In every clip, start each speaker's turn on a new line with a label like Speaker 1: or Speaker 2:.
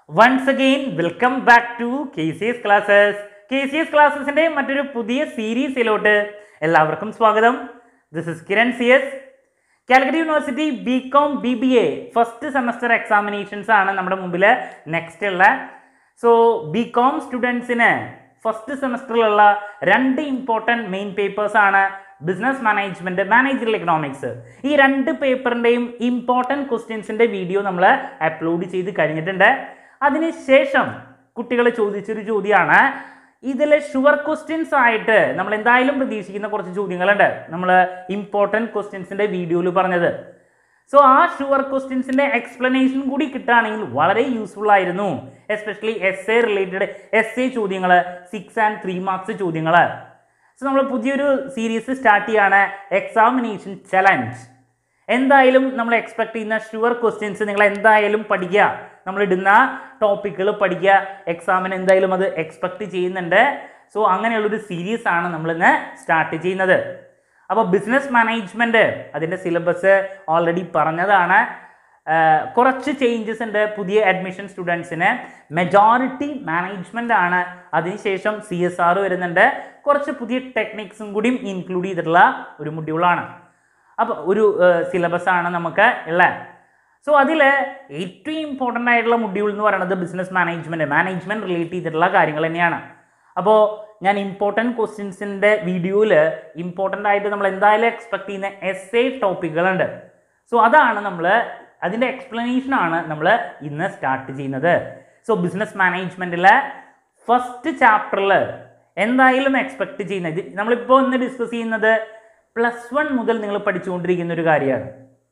Speaker 1: once again welcome back to K C S classes K C S ക്ലാസ്സസിൻ്റെ മറ്റൊരു പുതിയ സീരീസിലോട്ട് എല്ലാവർക്കും സ്വാഗതം this is Kiran C S Calicut university B com B B A first semester examinations ആണ് നമ്മുടെ മുമ്പിൽ നെക്സ്റ്റ് ഉള്ള സോ ബി കോം സ്റ്റുഡൻസിന് ഫസ്റ്റ് സെമസ്റ്ററിലുള്ള രണ്ട് ഇമ്പോർട്ടൻറ്റ് മെയിൻ പേപ്പേഴ്സ് ആണ് ബിസിനസ് മാനേജ്മെൻറ്റ് മാനേജറൽ എക്കണോമിക്സ് ഈ രണ്ട് പേപ്പറിൻ്റെയും ഇമ്പോർട്ടൻറ്റ് ക്വസ്റ്റ്യൻസിൻ്റെ വീഡിയോ നമ്മൾ അപ്ലോഡ് ചെയ്ത് കഴിഞ്ഞിട്ടുണ്ട് അതിനുശേഷം കുട്ടികൾ ചോദിച്ചൊരു ചോദ്യമാണ് ഇതിൽ ഷുവർ ക്വസ്റ്റ്യൻസ് ആയിട്ട് നമ്മൾ എന്തായാലും പ്രതീക്ഷിക്കുന്ന കുറച്ച് ചോദ്യങ്ങളുണ്ട് നമ്മൾ ഇമ്പോർട്ടൻറ്റ് ക്വസ്റ്റ്യൻസിൻ്റെ വീഡിയോയിൽ പറഞ്ഞത് സോ ആ ഷുവർ ക്വസ്റ്റ്യൻസിൻ്റെ എക്സ്പ്ലനേഷൻ കൂടി കിട്ടുകയാണെങ്കിൽ വളരെ യൂസ്ഫുൾ ആയിരുന്നു especially S A related S A ചോദ്യങ്ങൾ സിക്സ് ആൻഡ് ത്രീ മാർക്സ് ചോദ്യങ്ങൾ സോ നമ്മൾ പുതിയൊരു സീരീസ് സ്റ്റാർട്ട് ചെയ്യാണ് എക്സാമിനേഷൻ ചലഞ്ച് എന്തായാലും നമ്മൾ എക്സ്പെക്ട് ചെയ്യുന്ന ഷുവർ ക്വസ്റ്റ്യൻസ് നിങ്ങൾ എന്തായാലും പഠിക്കുക നമ്മൾ ഇടുന്ന ടോപ്പിക്കുകൾ പഠിക്കുക എക്സാമിന് എന്തായാലും അത് എക്സ്പെക്ട് ചെയ്യുന്നുണ്ട് സോ അങ്ങനെയുള്ളൊരു സീരീസ് ആണ് നമ്മളിന്ന് സ്റ്റാർട്ട് ചെയ്യുന്നത് അപ്പോൾ ബിസിനസ് മാനേജ്മെൻറ്റ് അതിൻ്റെ സിലബസ് ഓൾറെഡി പറഞ്ഞതാണ് ആഹ് കുറച്ച് ചേഞ്ചസ് ഉണ്ട് പുതിയ അഡ്മിഷൻ സ്റ്റുഡൻസിന് മെജോറിറ്റി മാനേജ്മെൻ്റ് ആണ് അതിനുശേഷം സി എസ് ആർ വരുന്നുണ്ട് കുറച്ച് പുതിയ ടെക്നിക്സും കൂടിയും ഇൻക്ലൂഡ് ചെയ്തിട്ടുള്ള ഒരു മൊഡ്യൂളാണ് അപ്പോൾ ഒരു സിലബസ് ആണ് നമുക്ക് ഉള്ളത് സോ അതിൽ ഏറ്റവും ഇമ്പോർട്ടൻ്റ് ആയിട്ടുള്ള മൊഡ്യൂൾ എന്ന് പറയുന്നത് ബിസിനസ് മാനേജ്മെൻറ്റ് മാനേജ്മെൻറ്റ് റിലേറ്റ് ചെയ്തിട്ടുള്ള കാര്യങ്ങൾ തന്നെയാണ് അപ്പോൾ ഞാൻ ഇമ്പോർട്ടൻറ്റ് ക്വസ്റ്റ്യൻസിൻ്റെ വീഡിയോയിൽ ഇമ്പോർട്ടൻ്റ് ആയിട്ട് നമ്മൾ എന്തായാലും എക്സ്പെക്ട് ചെയ്യുന്ന എസ് എ ടോപ്പിക്കുകളുണ്ട് സോ അതാണ് നമ്മൾ അതിൻ്റെ എക്സ്പ്ലനേഷനാണ് നമ്മൾ ഇന്ന് സ്റ്റാർട്ട് ചെയ്യുന്നത് സോ ബിസിനസ് മാനേജ്മെൻറ്റിലെ ഫസ്റ്റ് ചാപ്റ്ററിൽ എന്തായാലും എക്സ്പെക്ട് ചെയ്യുന്ന ഇത് നമ്മളിപ്പോൾ ഇന്ന് ഡിസ്കസ് ചെയ്യുന്നത് പ്ലസ് വൺ മുതൽ നിങ്ങൾ പഠിച്ചുകൊണ്ടിരിക്കുന്ന ഒരു കാര്യമാണ്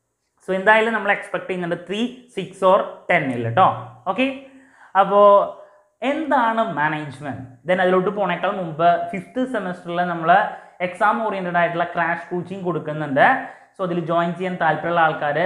Speaker 1: സോ എന്തായാലും നമ്മൾ എക്സ്പെക്ട് ചെയ്യുന്നുണ്ട് ത്രീ സിക്സ് ഓർ ടെന്നിൽ കേട്ടോ ഓക്കെ അപ്പോൾ എന്താണ് മാനേജ്മെൻറ്റ് ദെൻ അതിലോട്ട് പോണേക്കാൾ മുമ്പ് ഫിഫ്ത്ത് സെമസ്റ്ററിൽ നമ്മൾ എക്സാം ഓറിയൻറ്റഡ് ആയിട്ടുള്ള ക്രാഷ് കോച്ചിങ് കൊടുക്കുന്നുണ്ട് സോ അതിൽ ജോയിൻ ചെയ്യാൻ താല്പര്യമുള്ള ആൾക്കാർ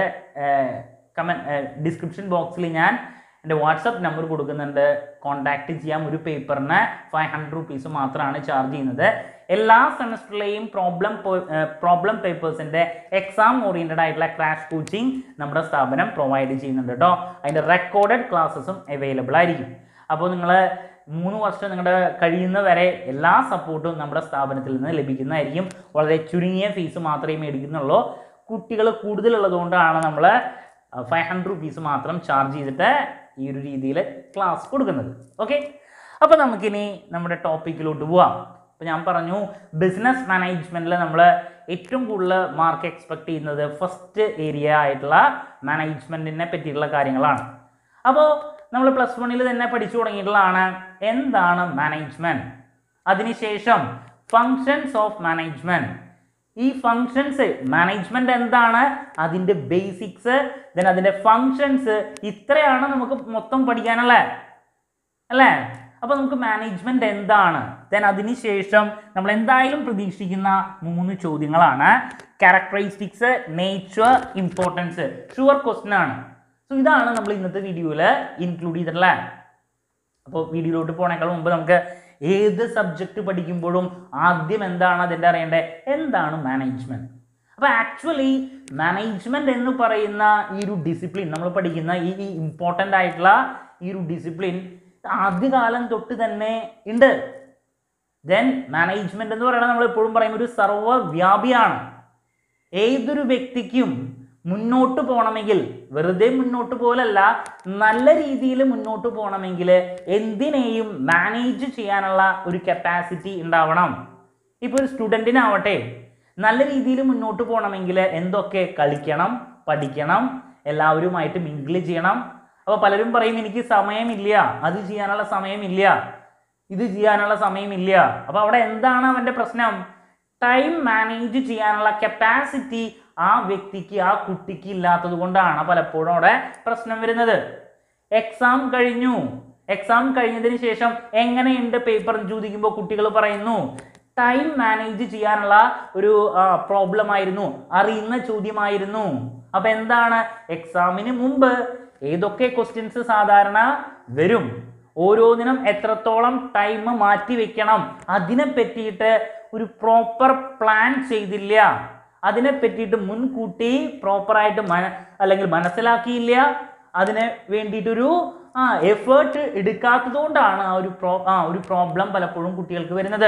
Speaker 1: കമൻറ്റ് ഡിസ്ക്രിപ്ഷൻ ബോക്സിൽ ഞാൻ എൻ്റെ വാട്സപ്പ് നമ്പർ കൊടുക്കുന്നുണ്ട് കോൺടാക്റ്റ് ചെയ്യാം ഒരു പേപ്പറിന് ഫൈവ് ഹൺഡ്രഡ് റുപ്പീസ് മാത്രമാണ് ചാർജ് ചെയ്യുന്നത് എല്ലാ സെമസ്റ്ററിലെയും പ്രോബ്ലം പ്രോബ്ലം പേപ്പേഴ്സിൻ്റെ എക്സാം ഓറിയൻറ്റഡ് ആയിട്ടുള്ള ക്രാഷ് കോച്ചിങ് നമ്മുടെ സ്ഥാപനം പ്രൊവൈഡ് ചെയ്യുന്നുണ്ട് കേട്ടോ അതിൻ്റെ റെക്കോർഡഡ് ക്ലാസ്സസും അവൈലബിൾ ആയിരിക്കും അപ്പോൾ നിങ്ങൾ മൂന്ന് വർഷം നിങ്ങളുടെ കഴിയുന്ന വരെ എല്ലാ സപ്പോർട്ടും നമ്മുടെ സ്ഥാപനത്തിൽ നിന്ന് ലഭിക്കുന്നതായിരിക്കും വളരെ ചുരുങ്ങിയ ഫീസ് മാത്രമേ മേടിക്കുന്നുള്ളൂ കുട്ടികൾ കൂടുതലുള്ളതുകൊണ്ടാണ് നമ്മൾ ഫൈവ് ഹൺഡ്രഡ് റുപ്പീസ് മാത്രം ചാർജ് ചെയ്തിട്ട് ഈ ഒരു രീതിയിൽ ക്ലാസ് കൊടുക്കുന്നത് ഓക്കെ അപ്പോൾ നമുക്കിനി നമ്മുടെ ടോപ്പിക്കിലോട്ട് പോവാം അപ്പോൾ ഞാൻ പറഞ്ഞു ബിസിനസ് മാനേജ്മെൻറ്റിൽ നമ്മൾ ഏറ്റവും കൂടുതൽ മാർക്ക് എക്സ്പെക്ട് ചെയ്യുന്നത് ഫസ്റ്റ് ഏരിയ ആയിട്ടുള്ള മാനേജ്മെൻറ്റിനെ പറ്റിയിട്ടുള്ള കാര്യങ്ങളാണ് അപ്പോൾ നമ്മൾ പ്ലസ് വണ്ണിൽ തന്നെ പഠിച്ചു തുടങ്ങിയിട്ടുള്ളതാണ് എന്താണ് മാനേജ്മെൻറ്റ് അതിനുശേഷം ഫങ്ഷൻസ് ഓഫ് മാനേജ്മെൻറ്റ് ഈ ഫങ്ഷൻസ് മാനേജ്മെന്റ് എന്താണ് അതിൻ്റെ ബേസിക്സ് ദെൻ അതിൻ്റെ ഫങ്ഷൻസ് ഇത്രയാണ് നമുക്ക് മൊത്തം പഠിക്കാനുള്ളത് അല്ലേ അപ്പോൾ നമുക്ക് മാനേജ്മെന്റ് എന്താണ് ദെൻ അതിനുശേഷം നമ്മൾ എന്തായാലും പ്രതീക്ഷിക്കുന്ന മൂന്ന് ചോദ്യങ്ങളാണ് characteristics nature importance sure question ആണ് സോ ഇതാണ് നമ്മൾ ഇന്നത്തെ വീഡിയോയിൽ ഇൻക്ലൂഡ് ചെയ്തിട്ടുള്ളത് അപ്പോൾ വീഡിയോയിലോട്ട് പോണേക്കാൾ മുമ്പ് നമുക്ക് ഏത് സബ്ജക്റ്റ് പഠിക്കുമ്പോഴും ആദ്യം എന്താണ് അതിൻ്റെ അറിയേണ്ടത് എന്താണ് മാനേജ്മെൻറ്റ് അപ്പോൾ ആക്ച്വലി മാനേജ്മെൻറ്റ് എന്ന് പറയുന്ന ഈ ഒരു ഡിസിപ്ലിൻ നമ്മൾ പഠിക്കുന്ന ഈ ഈ ഇമ്പോർട്ടൻ്റ് ആയിട്ടുള്ള ഈ ഒരു ഡിസിപ്ലിൻ ആദ്യകാലം തൊട്ട് തന്നെ ഉണ്ട് ദെൻ മാനേജ്മെൻറ്റ് എന്ന് പറയുന്നത് നമ്മൾ എപ്പോഴും പറയും ഒരു സർവ്വവ്യാപിയാണ് ഏതൊരു വ്യക്തിക്കും മുന്നോട്ട് പോകണമെങ്കിൽ വെറുതെ മുന്നോട്ട് പോലല്ല നല്ല രീതിയിൽ മുന്നോട്ട് പോകണമെങ്കിൽ എന്തിനേയും മാനേജ് ചെയ്യാനുള്ള ഒരു കപ്പാസിറ്റി ഉണ്ടാവണം ഇപ്പോൾ ഒരു സ്റ്റുഡൻറ്റിനാവട്ടെ നല്ല രീതിയിൽ മുന്നോട്ട് പോകണമെങ്കിൽ എന്തൊക്കെ കളിക്കണം പഠിക്കണം എല്ലാവരുമായിട്ട് മിങ്കിൾ ചെയ്യണം അപ്പോൾ പലരും പറയും എനിക്ക് സമയമില്ല അത് ചെയ്യാനുള്ള സമയമില്ല ഇത് ചെയ്യാനുള്ള സമയമില്ല അപ്പോൾ അവിടെ എന്താണ് അവൻ്റെ പ്രശ്നം ടൈം മാനേജ് ചെയ്യാനുള്ള കപ്പാസിറ്റി ആ വ്യക്തിക്ക് ആ കുട്ടിക്ക് ഇല്ലാത്തത് കൊണ്ടാണ് പലപ്പോഴും അവിടെ പ്രശ്നം വരുന്നത് എക്സാം കഴിഞ്ഞു എക്സാം കഴിഞ്ഞതിന് ശേഷം എങ്ങനെയുണ്ട് പേപ്പർ ചോദിക്കുമ്പോൾ കുട്ടികൾ പറയുന്നു ടൈം മാനേജ് ചെയ്യാനുള്ള ഒരു പ്രോബ്ലം ആയിരുന്നു അറിയുന്ന ചോദ്യമായിരുന്നു അപ്പം എന്താണ് എക്സാമിന് മുമ്പ് ഏതൊക്കെ ക്വസ്റ്റ്യൻസ് സാധാരണ വരും ഓരോന്നിനും എത്രത്തോളം ടൈം മാറ്റി വെക്കണം അതിനെ പറ്റിയിട്ട് ഒരു പ്രോപ്പർ പ്ലാൻ ചെയ്തില്ല അതിനെ പറ്റിയിട്ട് മുൻകൂട്ടി പ്രോപ്പറായിട്ട് മന അല്ലെങ്കിൽ മനസ്സിലാക്കിയില്ല അതിന് വേണ്ടിയിട്ടൊരു ആ എഫേർട്ട് എടുക്കാത്തത് കൊണ്ടാണ് ആ ഒരു പ്രോ ആ ഒരു പ്രോബ്ലം പലപ്പോഴും കുട്ടികൾക്ക് വരുന്നത്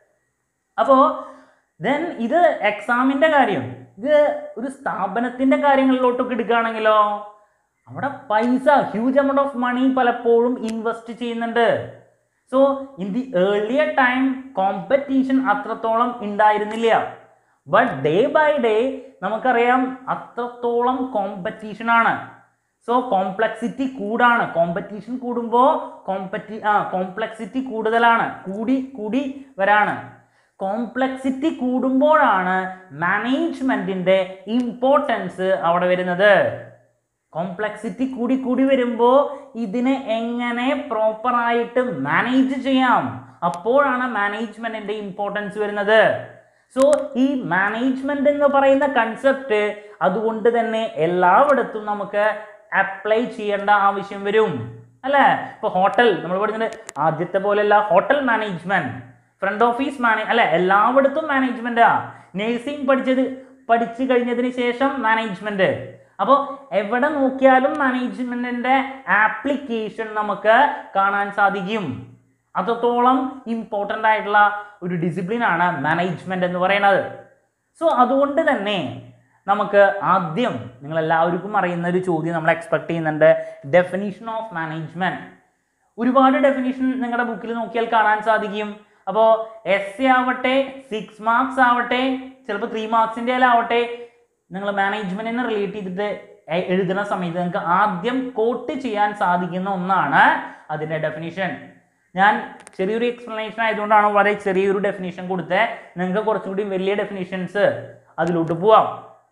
Speaker 1: അപ്പോൾ ദെൻ ഇത് എക്സാമിൻ്റെ കാര്യം ഇത് ഒരു സ്ഥാപനത്തിൻ്റെ കാര്യങ്ങളിലോട്ടൊക്കെ എടുക്കുകയാണെങ്കിലോ അവിടെ പൈസ ഹ്യൂജ് എമൗണ്ട് ഓഫ് മണി പലപ്പോഴും ഇൻവെസ്റ്റ് ചെയ്യുന്നുണ്ട് so in the earlier time competition അത്രത്തോളം ഉണ്ടായിരുന്നില്ല ബട്ട് ഡേ ബൈ ഡേ നമുക്കറിയാം അത്രത്തോളം കോമ്പറ്റീഷൻ ആണ് സോ കോംപ്ലക്സിറ്റി കൂടാണ് കോമ്പറ്റീഷൻ കൂടുമ്പോൾ കോമ്പറ്റി ആ കോംപ്ലക്സിറ്റി കൂടുതലാണ് കൂടി കൂടി വരാണ് കോംപ്ലക്സിറ്റി കൂടുമ്പോഴാണ് മാനേജ്മെൻറ്റിൻ്റെ ഇമ്പോർട്ടൻസ് അവിടെ വരുന്നത് കോംപ്ലക്സിറ്റി കൂടി കൂടി വരുമ്പോൾ ഇതിനെ എങ്ങനെ പ്രോപ്പറായിട്ട് മാനേജ് ചെയ്യാം അപ്പോഴാണ് മാനേജ്മെൻറ്റിൻ്റെ ഇമ്പോർട്ടൻസ് വരുന്നത് സോ ഈ മാനേജ്മെന്റ് എന്ന് പറയുന്ന കൺസെപ്റ്റ് അതുകൊണ്ട് തന്നെ എല്ലായിടത്തും നമുക്ക് അപ്ലൈ ചെയ്യേണ്ട ആവശ്യം വരും അല്ലേ ഇപ്പോൾ ഹോട്ടൽ നമ്മൾ പഠിക്കുന്നത് ആദ്യത്തെ പോലെയല്ല hotel management front office manage അല്ലെ എല്ലായിടത്തും മാനേജ്മെന്റാ നേഴ്സിംഗ് പഠിച്ചത് പഠിച്ചു കഴിഞ്ഞതിന് ശേഷം മാനേജ്മെന്റ് അപ്പോൾ എവിടെ നോക്കിയാലും മാനേജ്മെന്റിന്റെ ആപ്ലിക്കേഷൻ നമുക്ക് കാണാൻ സാധിക്കും അത്രത്തോളം ഇമ്പോർട്ടൻ്റ് ആയിട്ടുള്ള ഒരു ഡിസിപ്ലിൻ ആണ് മാനേജ്മെന്റ് എന്ന് പറയുന്നത് സോ അതുകൊണ്ട് തന്നെ നമുക്ക് ആദ്യം നിങ്ങൾ എല്ലാവർക്കും അറിയുന്ന ഒരു ചോദ്യം നമ്മൾ എക്സ്പെക്ട് ചെയ്യുന്നുണ്ട് ഡെഫിനിഷൻ ഓഫ് മാനേജ്മെന്റ് ഒരുപാട് ഡെഫിനിഷൻ നിങ്ങളുടെ ബുക്കിൽ നോക്കിയാൽ കാണാൻ സാധിക്കും അപ്പോൾ എസ് എ ആവട്ടെ സിക്സ് മാർക്സ് ആവട്ടെ ചിലപ്പോൾ ത്രീ മാർക്സിൻ്റെ ആവട്ടെ നിങ്ങൾ മാനേജ്മെന്റിനെ റിലേറ്റ് ചെയ്തിട്ട് എ- എഴുതുന്ന സമയത്ത് നിങ്ങൾക്ക് ആദ്യം കോട്ട് ചെയ്യാൻ സാധിക്കുന്ന ഒന്നാണ് അതിൻ്റെ ഡെഫിനിഷൻ ഞാൻ ചെറിയൊരു എക്സ്പ്ലനേഷൻ ആയതുകൊണ്ടാണ് വളരെ ചെറിയൊരു ഡെഫിനിഷൻ കൊടുത്തത് നിങ്ങൾക്ക് കുറച്ചുകൂടി വലിയ ഡെഫിനിഷൻസ് അതിലോട്ട് പോവാം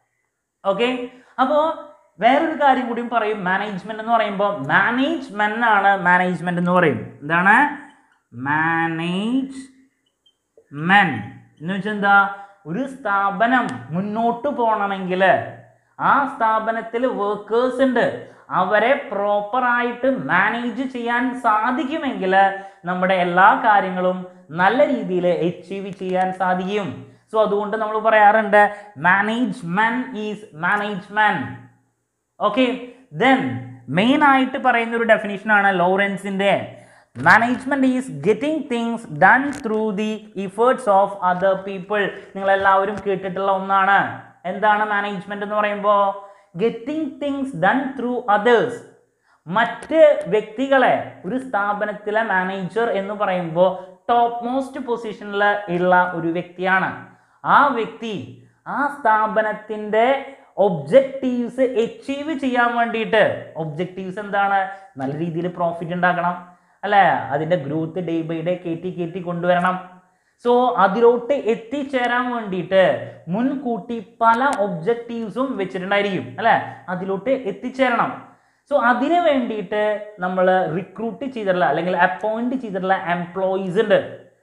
Speaker 1: ഓക്കെ അപ്പോൾ വേറൊരു കാര്യം കൂടിയും പറയും മാനേജ്മെന്റ് എന്ന് പറയുമ്പോൾ മാനേജ്മെന്റ് ആണ് മാനേജ്മെന്റ് എന്ന് പറയും എന്താണ് മാനേജ് മെൻ എന്ന് വെച്ചാൽ എന്താ ഒരു സ്ഥാപനം മുന്നോട്ട് പോകണമെങ്കിൽ ആ സ്ഥാപനത്തിൽ വർക്കേഴ്സ് ഉണ്ട് അവരെ പ്രോപ്പറായിട്ട് മാനേജ് ചെയ്യാൻ സാധിക്കുമെങ്കിൽ നമ്മുടെ എല്ലാ കാര്യങ്ങളും നല്ല രീതിയിൽ അച്ചീവ് ചെയ്യാൻ സാധിക്കും സോ അതുകൊണ്ട് നമ്മൾ പറയാറുണ്ട് management is management okay then main ആയിട്ട് പറയുന്ന ഒരു ഡെഫിനിഷനാണ് ലോറൻസിന്റെ management is getting things done through the efforts of other people നിങ്ങൾ എല്ലാവരും കേട്ടിട്ടുള്ള ഒന്നാണ് എന്താണ് മാനേജ്മെന്റ് എന്ന് പറയുമ്പോൾ getting things done through others മറ്റ് വ്യക്തികളെ ഒരു സ്ഥാപനത്തിലെ മാനേജർ എന്ന് പറയുമ്പോൾ ടോപ്പ് മോസ്റ്റ് പൊസിഷനിൽ ഉള്ള ഒരു വ്യക്തിയാണ് ആ വ്യക്തി ആ സ്ഥാപനത്തിൻ്റെ ഒബ്ജക്റ്റീവ്സ് അച്ചീവ് ചെയ്യാൻ വേണ്ടിയിട്ട് ഒബ്ജക്റ്റീവ്സ് എന്താണ് നല്ല രീതിയിൽ പ്രോഫിറ്റ് ഉണ്ടാക്കണം അല്ലേ അതിൻ്റെ ഗ്രോത്ത് ഡേ ബൈ ഡേ കയറ്റി കയറ്റി കൊണ്ടുവരണം സോ അതിലോട്ട് എത്തിച്ചേരാൻ വേണ്ടിയിട്ട് മുൻകൂട്ടി പല ഒബ്ജക്റ്റീവ്സും വെച്ചിട്ടുണ്ടായിരിക്കും അല്ലേ അതിലോട്ട് എത്തിച്ചേരണം സോ അതിന് വേണ്ടിയിട്ട് നമ്മൾ റിക്രൂട്ട് ചെയ്തിട്ടുള്ള അല്ലെങ്കിൽ അപ്പോയിന്റ് ചെയ്തിട്ടുള്ള എംപ്ലോയീസ് ഉണ്ട്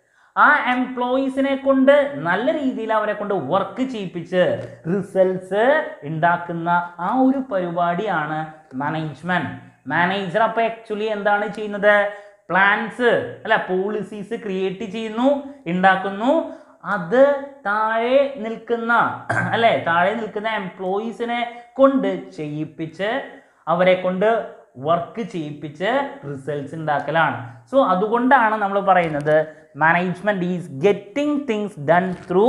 Speaker 1: ആ എംപ്ലോയീസിനെ കൊണ്ട് നല്ല രീതിയിൽ അവരെ കൊണ്ട് വർക്ക് ചെയ്യിപ്പിച്ച് റിസൾട്ട്സ് ഉണ്ടാക്കുന്ന ആ ഒരു പരിപാടിയാണ് മാനേജ്മെന്റ് മാനേജർ അപ്പോൾ ആക്ച്വലി എന്താണ് ചെയ്യുന്നത് പ്ലാൻസ് അല്ല പോളിസീസ് ക്രിയേറ്റ് ചെയ്യുന്നു ഉണ്ടാക്കുന്നു അത് താഴെ നിൽക്കുന്ന അല്ലെ താഴെ നിൽക്കുന്ന എംപ്ലോയീസിനെ കൊണ്ട് ചെയ്യിപ്പിച്ച് അവരെ കൊണ്ട് വർക്ക് ചെയ്യിപ്പിച്ച് റിസൾട്ട്സ് ഉണ്ടാക്കലാണ് സോ അതുകൊണ്ടാണ് നമ്മൾ പറയുന്നത് management is getting things done through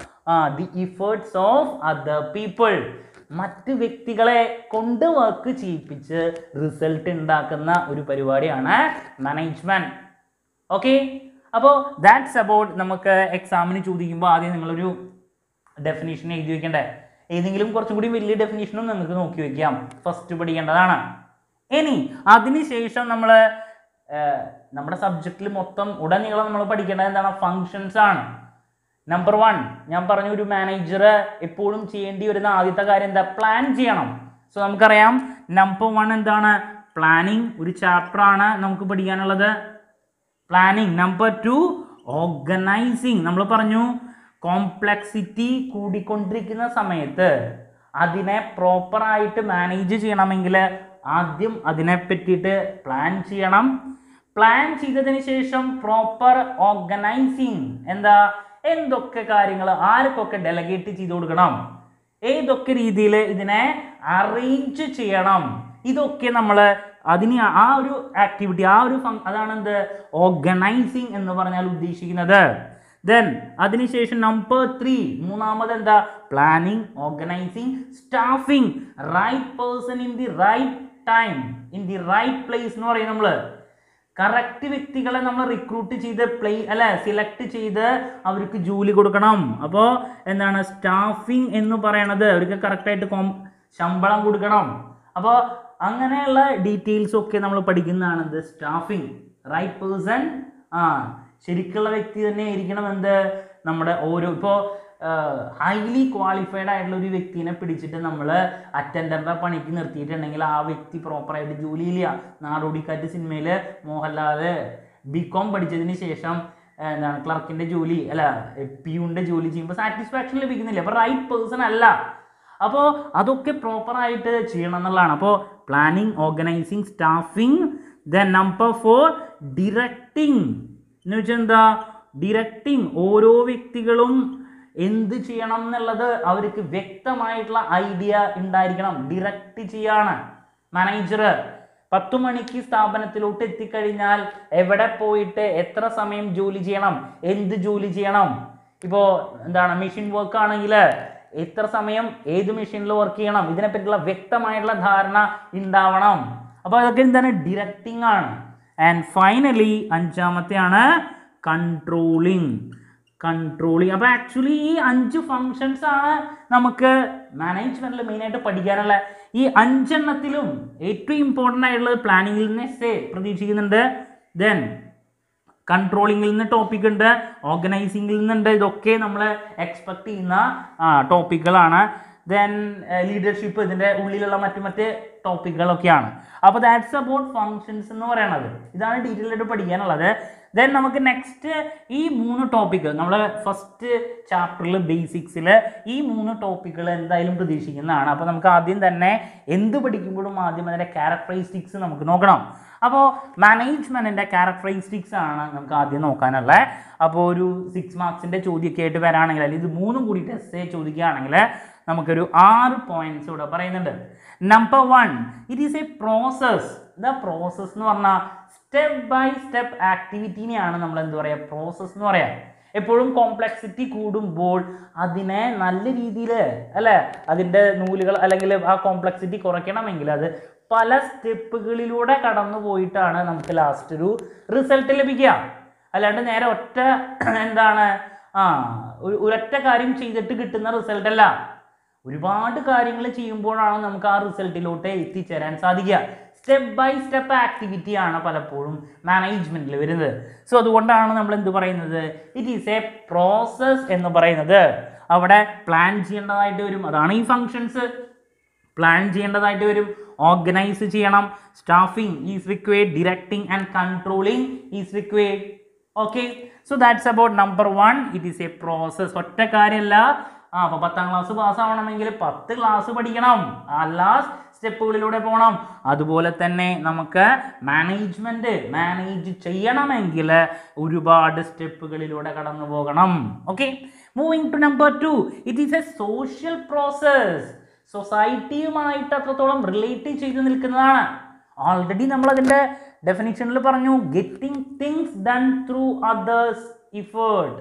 Speaker 1: the efforts of other people മറ്റ് വ്യക്തികളെ കൊണ്ട് വർക്ക് ചെയ്യിപ്പിച്ച് റിസൾട്ട് ഉണ്ടാക്കുന്ന ഒരു പരിപാടിയാണ് മാനേജ്മെന്റ് ഓക്കെ അപ്പോൾ ദാറ്റ്സ് അബൌട്ട് നമുക്ക് എക്സാമിന് ചോദിക്കുമ്പോൾ ആദ്യം നിങ്ങളൊരു ഡെഫിനേഷൻ എഴുതി വെക്കണ്ടേ ഏതെങ്കിലും കുറച്ചും കൂടി വലിയ ഡെഫിനേഷനും നിങ്ങൾക്ക് നോക്കി വെക്കാം ഫസ്റ്റ് പഠിക്കേണ്ടതാണ് ഇനി അതിനുശേഷം നമ്മൾ നമ്മുടെ സബ്ജക്റ്റിൽ മൊത്തം ഉടനീളം നമ്മൾ പഠിക്കേണ്ടത് എന്താണ് ഫങ്ഷൻസ് ആണ് നമ്പർ വൺ ഞാൻ പറഞ്ഞു ഒരു മാനേജർ എപ്പോഴും ചെയ്യേണ്ടി വരുന്ന ആദ്യത്തെ കാര്യം എന്താ പ്ലാൻ ചെയ്യണം സോ നമുക്കറിയാം നമ്പർ വൺ എന്താണ് പ്ലാനിങ് ഒരു ചാപ്റ്റർ ആണ് നമുക്ക് പഠിക്കാനുള്ളത് പ്ലാനിങ് നമ്പർ ടു ഓർഗനൈസിങ് നമ്മൾ പറഞ്ഞു കോംപ്ലക്സിറ്റി കൂടിക്കൊണ്ടിരിക്കുന്ന സമയത്ത് അതിനെ പ്രോപ്പറായിട്ട് മാനേജ് ചെയ്യണമെങ്കിൽ ആദ്യം അതിനെ പറ്റിയിട്ട് പ്ലാൻ ചെയ്യണം പ്ലാൻ ചെയ്തതിന് ശേഷം പ്രോപ്പർ ഓർഗനൈസിങ് എന്താ എന്തൊക്കെ കാര്യങ്ങൾ ആർക്കൊക്കെ ഡെലഗേറ്റ് ചെയ്ത് കൊടുക്കണം ഏതൊക്കെ രീതിയിൽ ഇതിനെ അറേഞ്ച് ചെയ്യണം ഇതൊക്കെ നമ്മൾ അതിന് ആ ഒരു ആക്ടിവിറ്റി ആ ഒരു ഫങ് അതാണ് എന്ത് ഓർഗനൈസിങ് എന്ന് പറഞ്ഞാൽ ഉദ്ദേശിക്കുന്നത് ദെൻ അതിനുശേഷം നമ്പർ ത്രീ മൂന്നാമത് എന്താ planning organising staffing right person in the right time in the right place എന്ന് പറയും നമ്മൾ കറക്റ്റ് വ്യക്തികളെ നമ്മൾ റിക്രൂട്ട് ചെയ്ത് പ്ലേ അല്ല സിലക്ട് ചെയ്ത് അവർക്ക് ജോലി കൊടുക്കണം അപ്പോൾ എന്താണ് സ്റ്റാഫിംഗ് എന്ന് പറയണത് അവർക്ക് കറക്റ്റായിട്ട് കോം ശമ്പളം കൊടുക്കണം അപ്പോൾ അങ്ങനെയുള്ള ഡീറ്റെയിൽസ് ഒക്കെ നമ്മൾ പഠിക്കുന്നതാണ് എന്ത് സ്റ്റാഫിംഗ് റൈറ്റ് പേഴ്സൺ ആ ശരിക്കുള്ള വ്യക്തി തന്നെ ആയിരിക്കണം എന്ത് നമ്മുടെ ഓരോ ഇപ്പോൾ ഹൈലി ക്വാളിഫൈഡ് ആയിട്ടുള്ള ഒരു വ്യക്തിനെ പിടിച്ചിട്ട് നമ്മൾ അറ്റൻഡറിൻ്റെ പണിക്ക് നിർത്തിയിട്ടുണ്ടെങ്കിൽ ആ വ്യക്തി പ്രോപ്പറായിട്ട് ജോലി ഇല്ല നാടോടിക്കാറ്റ് സിനിമയിൽ മോഹൻലാൽ ബി കോം പഠിച്ചതിന് ശേഷം ഏർ, എന്താണ് ക്ലർക്കിൻ്റെ ജോലി അല്ല പിയുൻ്റെ ജോലി ചെയ്യുമ്പോൾ സാറ്റിസ്ഫാക്ഷൻ ലഭിക്കുന്നില്ല അപ്പോൾ റൈറ്റ് പേഴ്സൺ അല്ല അപ്പോൾ അതൊക്കെ പ്രോപ്പറായിട്ട് ചെയ്യണം എന്നുള്ളതാണ് അപ്പോൾ planning organising staffing then number four directing എന്ന് വെച്ചാൽ എന്താ ഡിറക്റ്റിംഗ് ഓരോ വ്യക്തികളും എന്ത് ചെയ്യണം എന്നുള്ളത് അവർക്ക് വ്യക്തമായിട്ടുള്ള ഐഡിയ ഉണ്ടായിരിക്കണം ഡിറക്റ്റ് ചെയ്യാണ് മാനേജർ പത്തു മണിക്ക് സ്ഥാപനത്തിലോട്ട് എത്തിക്കഴിഞ്ഞാൽ എവിടെ പോയിട്ട് എത്ര സമയം ജോലി ചെയ്യണം എന്ത് ജോലി ചെയ്യണം ഇപ്പോൾ എന്താണ് മെഷീൻ വർക്ക് ആണെങ്കിൽ എത്ര സമയം ഏത് മെഷീനിൽ വർക്ക് ചെയ്യണം ഇതിനെപ്പറ്റിയുള്ള വ്യക്തമായിട്ടുള്ള ധാരണ ഉണ്ടാവണം അപ്പോൾ അതൊക്കെ എന്താണ് ഡിറക്റ്റിംഗ് ആണ് ആൻഡ് ഫൈനലി അഞ്ചാമത്തെയാണ് കൺട്രോളിങ് കൺട്രോളിങ് അപ്പോൾ ആക്ച്വലി ഈ അഞ്ച് ഫങ്ഷൻസ് ആണ് നമുക്ക് മാനേജ്മെൻറ്റിൽ മെയിനായിട്ട് പഠിക്കാനുള്ള ഈ അഞ്ചെണ്ണത്തിലും ഏറ്റവും ഇമ്പോർട്ടൻ്റ് ആയിട്ടുള്ളത് പ്ലാനിങ്ങിൽ നിന്ന് എസ് പ്രതീക്ഷിക്കുന്നുണ്ട് ദെൻ കൺട്രോളിങ്ങിൽ നിന്ന് ടോപ്പിക് ഉണ്ട് ഓർഗനൈസിങ്ങിൽ നിന്നുണ്ട് ഇതൊക്കെ നമ്മൾ എക്സ്പെക്ട് ചെയ്യുന്ന ടോപ്പിക്കുകളാണ് ദെൻ ലീഡർഷിപ്പ് ഇതിൻ്റെ ഉള്ളിലുള്ള മറ്റു മറ്റ് ടോപ്പിക്കുകളൊക്കെയാണ് അപ്പോൾ ദാറ്റ്സ് അബൌട്ട് ഫങ്ഷൻസ് എന്ന് പറയണത് ഇതാണ് ഡീറ്റെയിൽ ആയിട്ട് പഠിക്കാനുള്ളത് ദെൻ നമുക്ക് നെക്സ്റ്റ് ഈ മൂന്ന് ടോപ്പിക്ക് നമ്മൾ ഫസ്റ്റ് ചാപ്റ്ററിൽ ബേസിക്സിൽ ഈ മൂന്ന് ടോപ്പിക്കുകൾ എന്തായാലും പ്രതീക്ഷിക്കുന്നതാണ് അപ്പോൾ നമുക്ക് ആദ്യം തന്നെ എന്ത് പഠിക്കുമ്പോഴും ആദ്യം അതിൻ്റെ ക്യാരക്ടറിസ്റ്റിക്സ് നമുക്ക് നോക്കണം അപ്പോൾ മാനേജ്മെൻറ്റിൻ്റെ ക്യാരക്ടറിസ്റ്റിക്സ് ആണ് നമുക്ക് ആദ്യം നോക്കാനുള്ളത് അപ്പോൾ ഒരു സിക്സ് മാർക്സിൻ്റെ ചോദ്യമൊക്കെ ആയിട്ട് വരാണെങ്കിൽ അല്ലെങ്കിൽ ഇത് മൂന്നും കൂടി ടെസ്റ്റ് ചോദിക്കുകയാണെങ്കിൽ നമുക്കൊരു ആറ് പോയിന്റ്സ് ഇവിടെ പറയുന്നുണ്ട് number one it is a process the process എന്ന് പറഞ്ഞാൽ സ്റ്റെപ്പ് ബൈ സ്റ്റെപ്പ് ആക്ടിവിറ്റീനെയാണ് നമ്മൾ എന്ത് പറയുക പ്രോസസ്സ് എന്ന് പറയാം എപ്പോഴും കോംപ്ലക്സിറ്റി കൂടുമ്പോൾ അതിനെ നല്ല രീതിയിൽ അല്ലേ അതിൻ്റെ നൂലുകൾ അല്ലെങ്കിൽ ആ കോംപ്ലക്സിറ്റി കുറയ്ക്കണമെങ്കിൽ അത് പല സ്റ്റെപ്പുകളിലൂടെ കടന്നു പോയിട്ടാണ് നമുക്ക് ലാസ്റ്റ് ഒരു റിസൾട്ട് ലഭിക്കുക അല്ലാണ്ട് നേരെ ഒറ്റ എന്താണ് ആ ഒരു ഒരൊറ്റ കാര്യം ചെയ്തിട്ട് കിട്ടുന്ന റിസൾട്ട് അല്ല ഒരുപാട് കാര്യങ്ങൾ ചെയ്യുമ്പോഴാണ് നമുക്ക് ആ റിസൾട്ടിലോട്ട് എത്തിച്ചേരാൻ സാധിക്കുക സ്റ്റെപ്പ് ബൈ സ്റ്റെപ്പ് ആക്ടിവിറ്റിയാണ് പലപ്പോഴും മാനേജ്മെൻറ്റിൽ വരുന്നത് സോ അതുകൊണ്ടാണ് നമ്മൾ എന്ത് പറയുന്നത് ഇറ്റ് ഈസ് എ പ്രോസസ് എന്ന് പറയുന്നത് അവിടെ പ്ലാൻ ചെയ്യേണ്ടതായിട്ട് വരും അതാണ് ഈ ഫങ്ഷൻസ് പ്ലാൻ ചെയ്യേണ്ടതായിട്ട് വരും ഓർഗനൈസ് ചെയ്യണം staffing is required directing and controlling is required okay so that's about number one it is a process ഒറ്റ കാര്യമല്ല ആ അപ്പോൾ പത്താം ക്ലാസ് പാസ്സാവണമെങ്കിൽ പത്ത് ക്ലാസ് പഠിക്കണം എല്ലാ സ്റ്റെപ്പുകളിലൂടെ പോകണം അതുപോലെ തന്നെ നമുക്ക് മാനേജ്മെൻറ്റ് മാനേജ് ചെയ്യണമെങ്കിൽ ഒരുപാട് സ്റ്റെപ്പുകളിലൂടെ കടന്നു പോകണം okay moving to number two it is a social process സൊസൈറ്റിയുമായിട്ട് അത്രത്തോളം റിലേറ്റ് ചെയ്ത് നിൽക്കുന്നതാണ് ഓൾറെഡി നമ്മൾ അതിൻ്റെ ഡെഫിനിഷനിൽ പറഞ്ഞു getting things done through others effort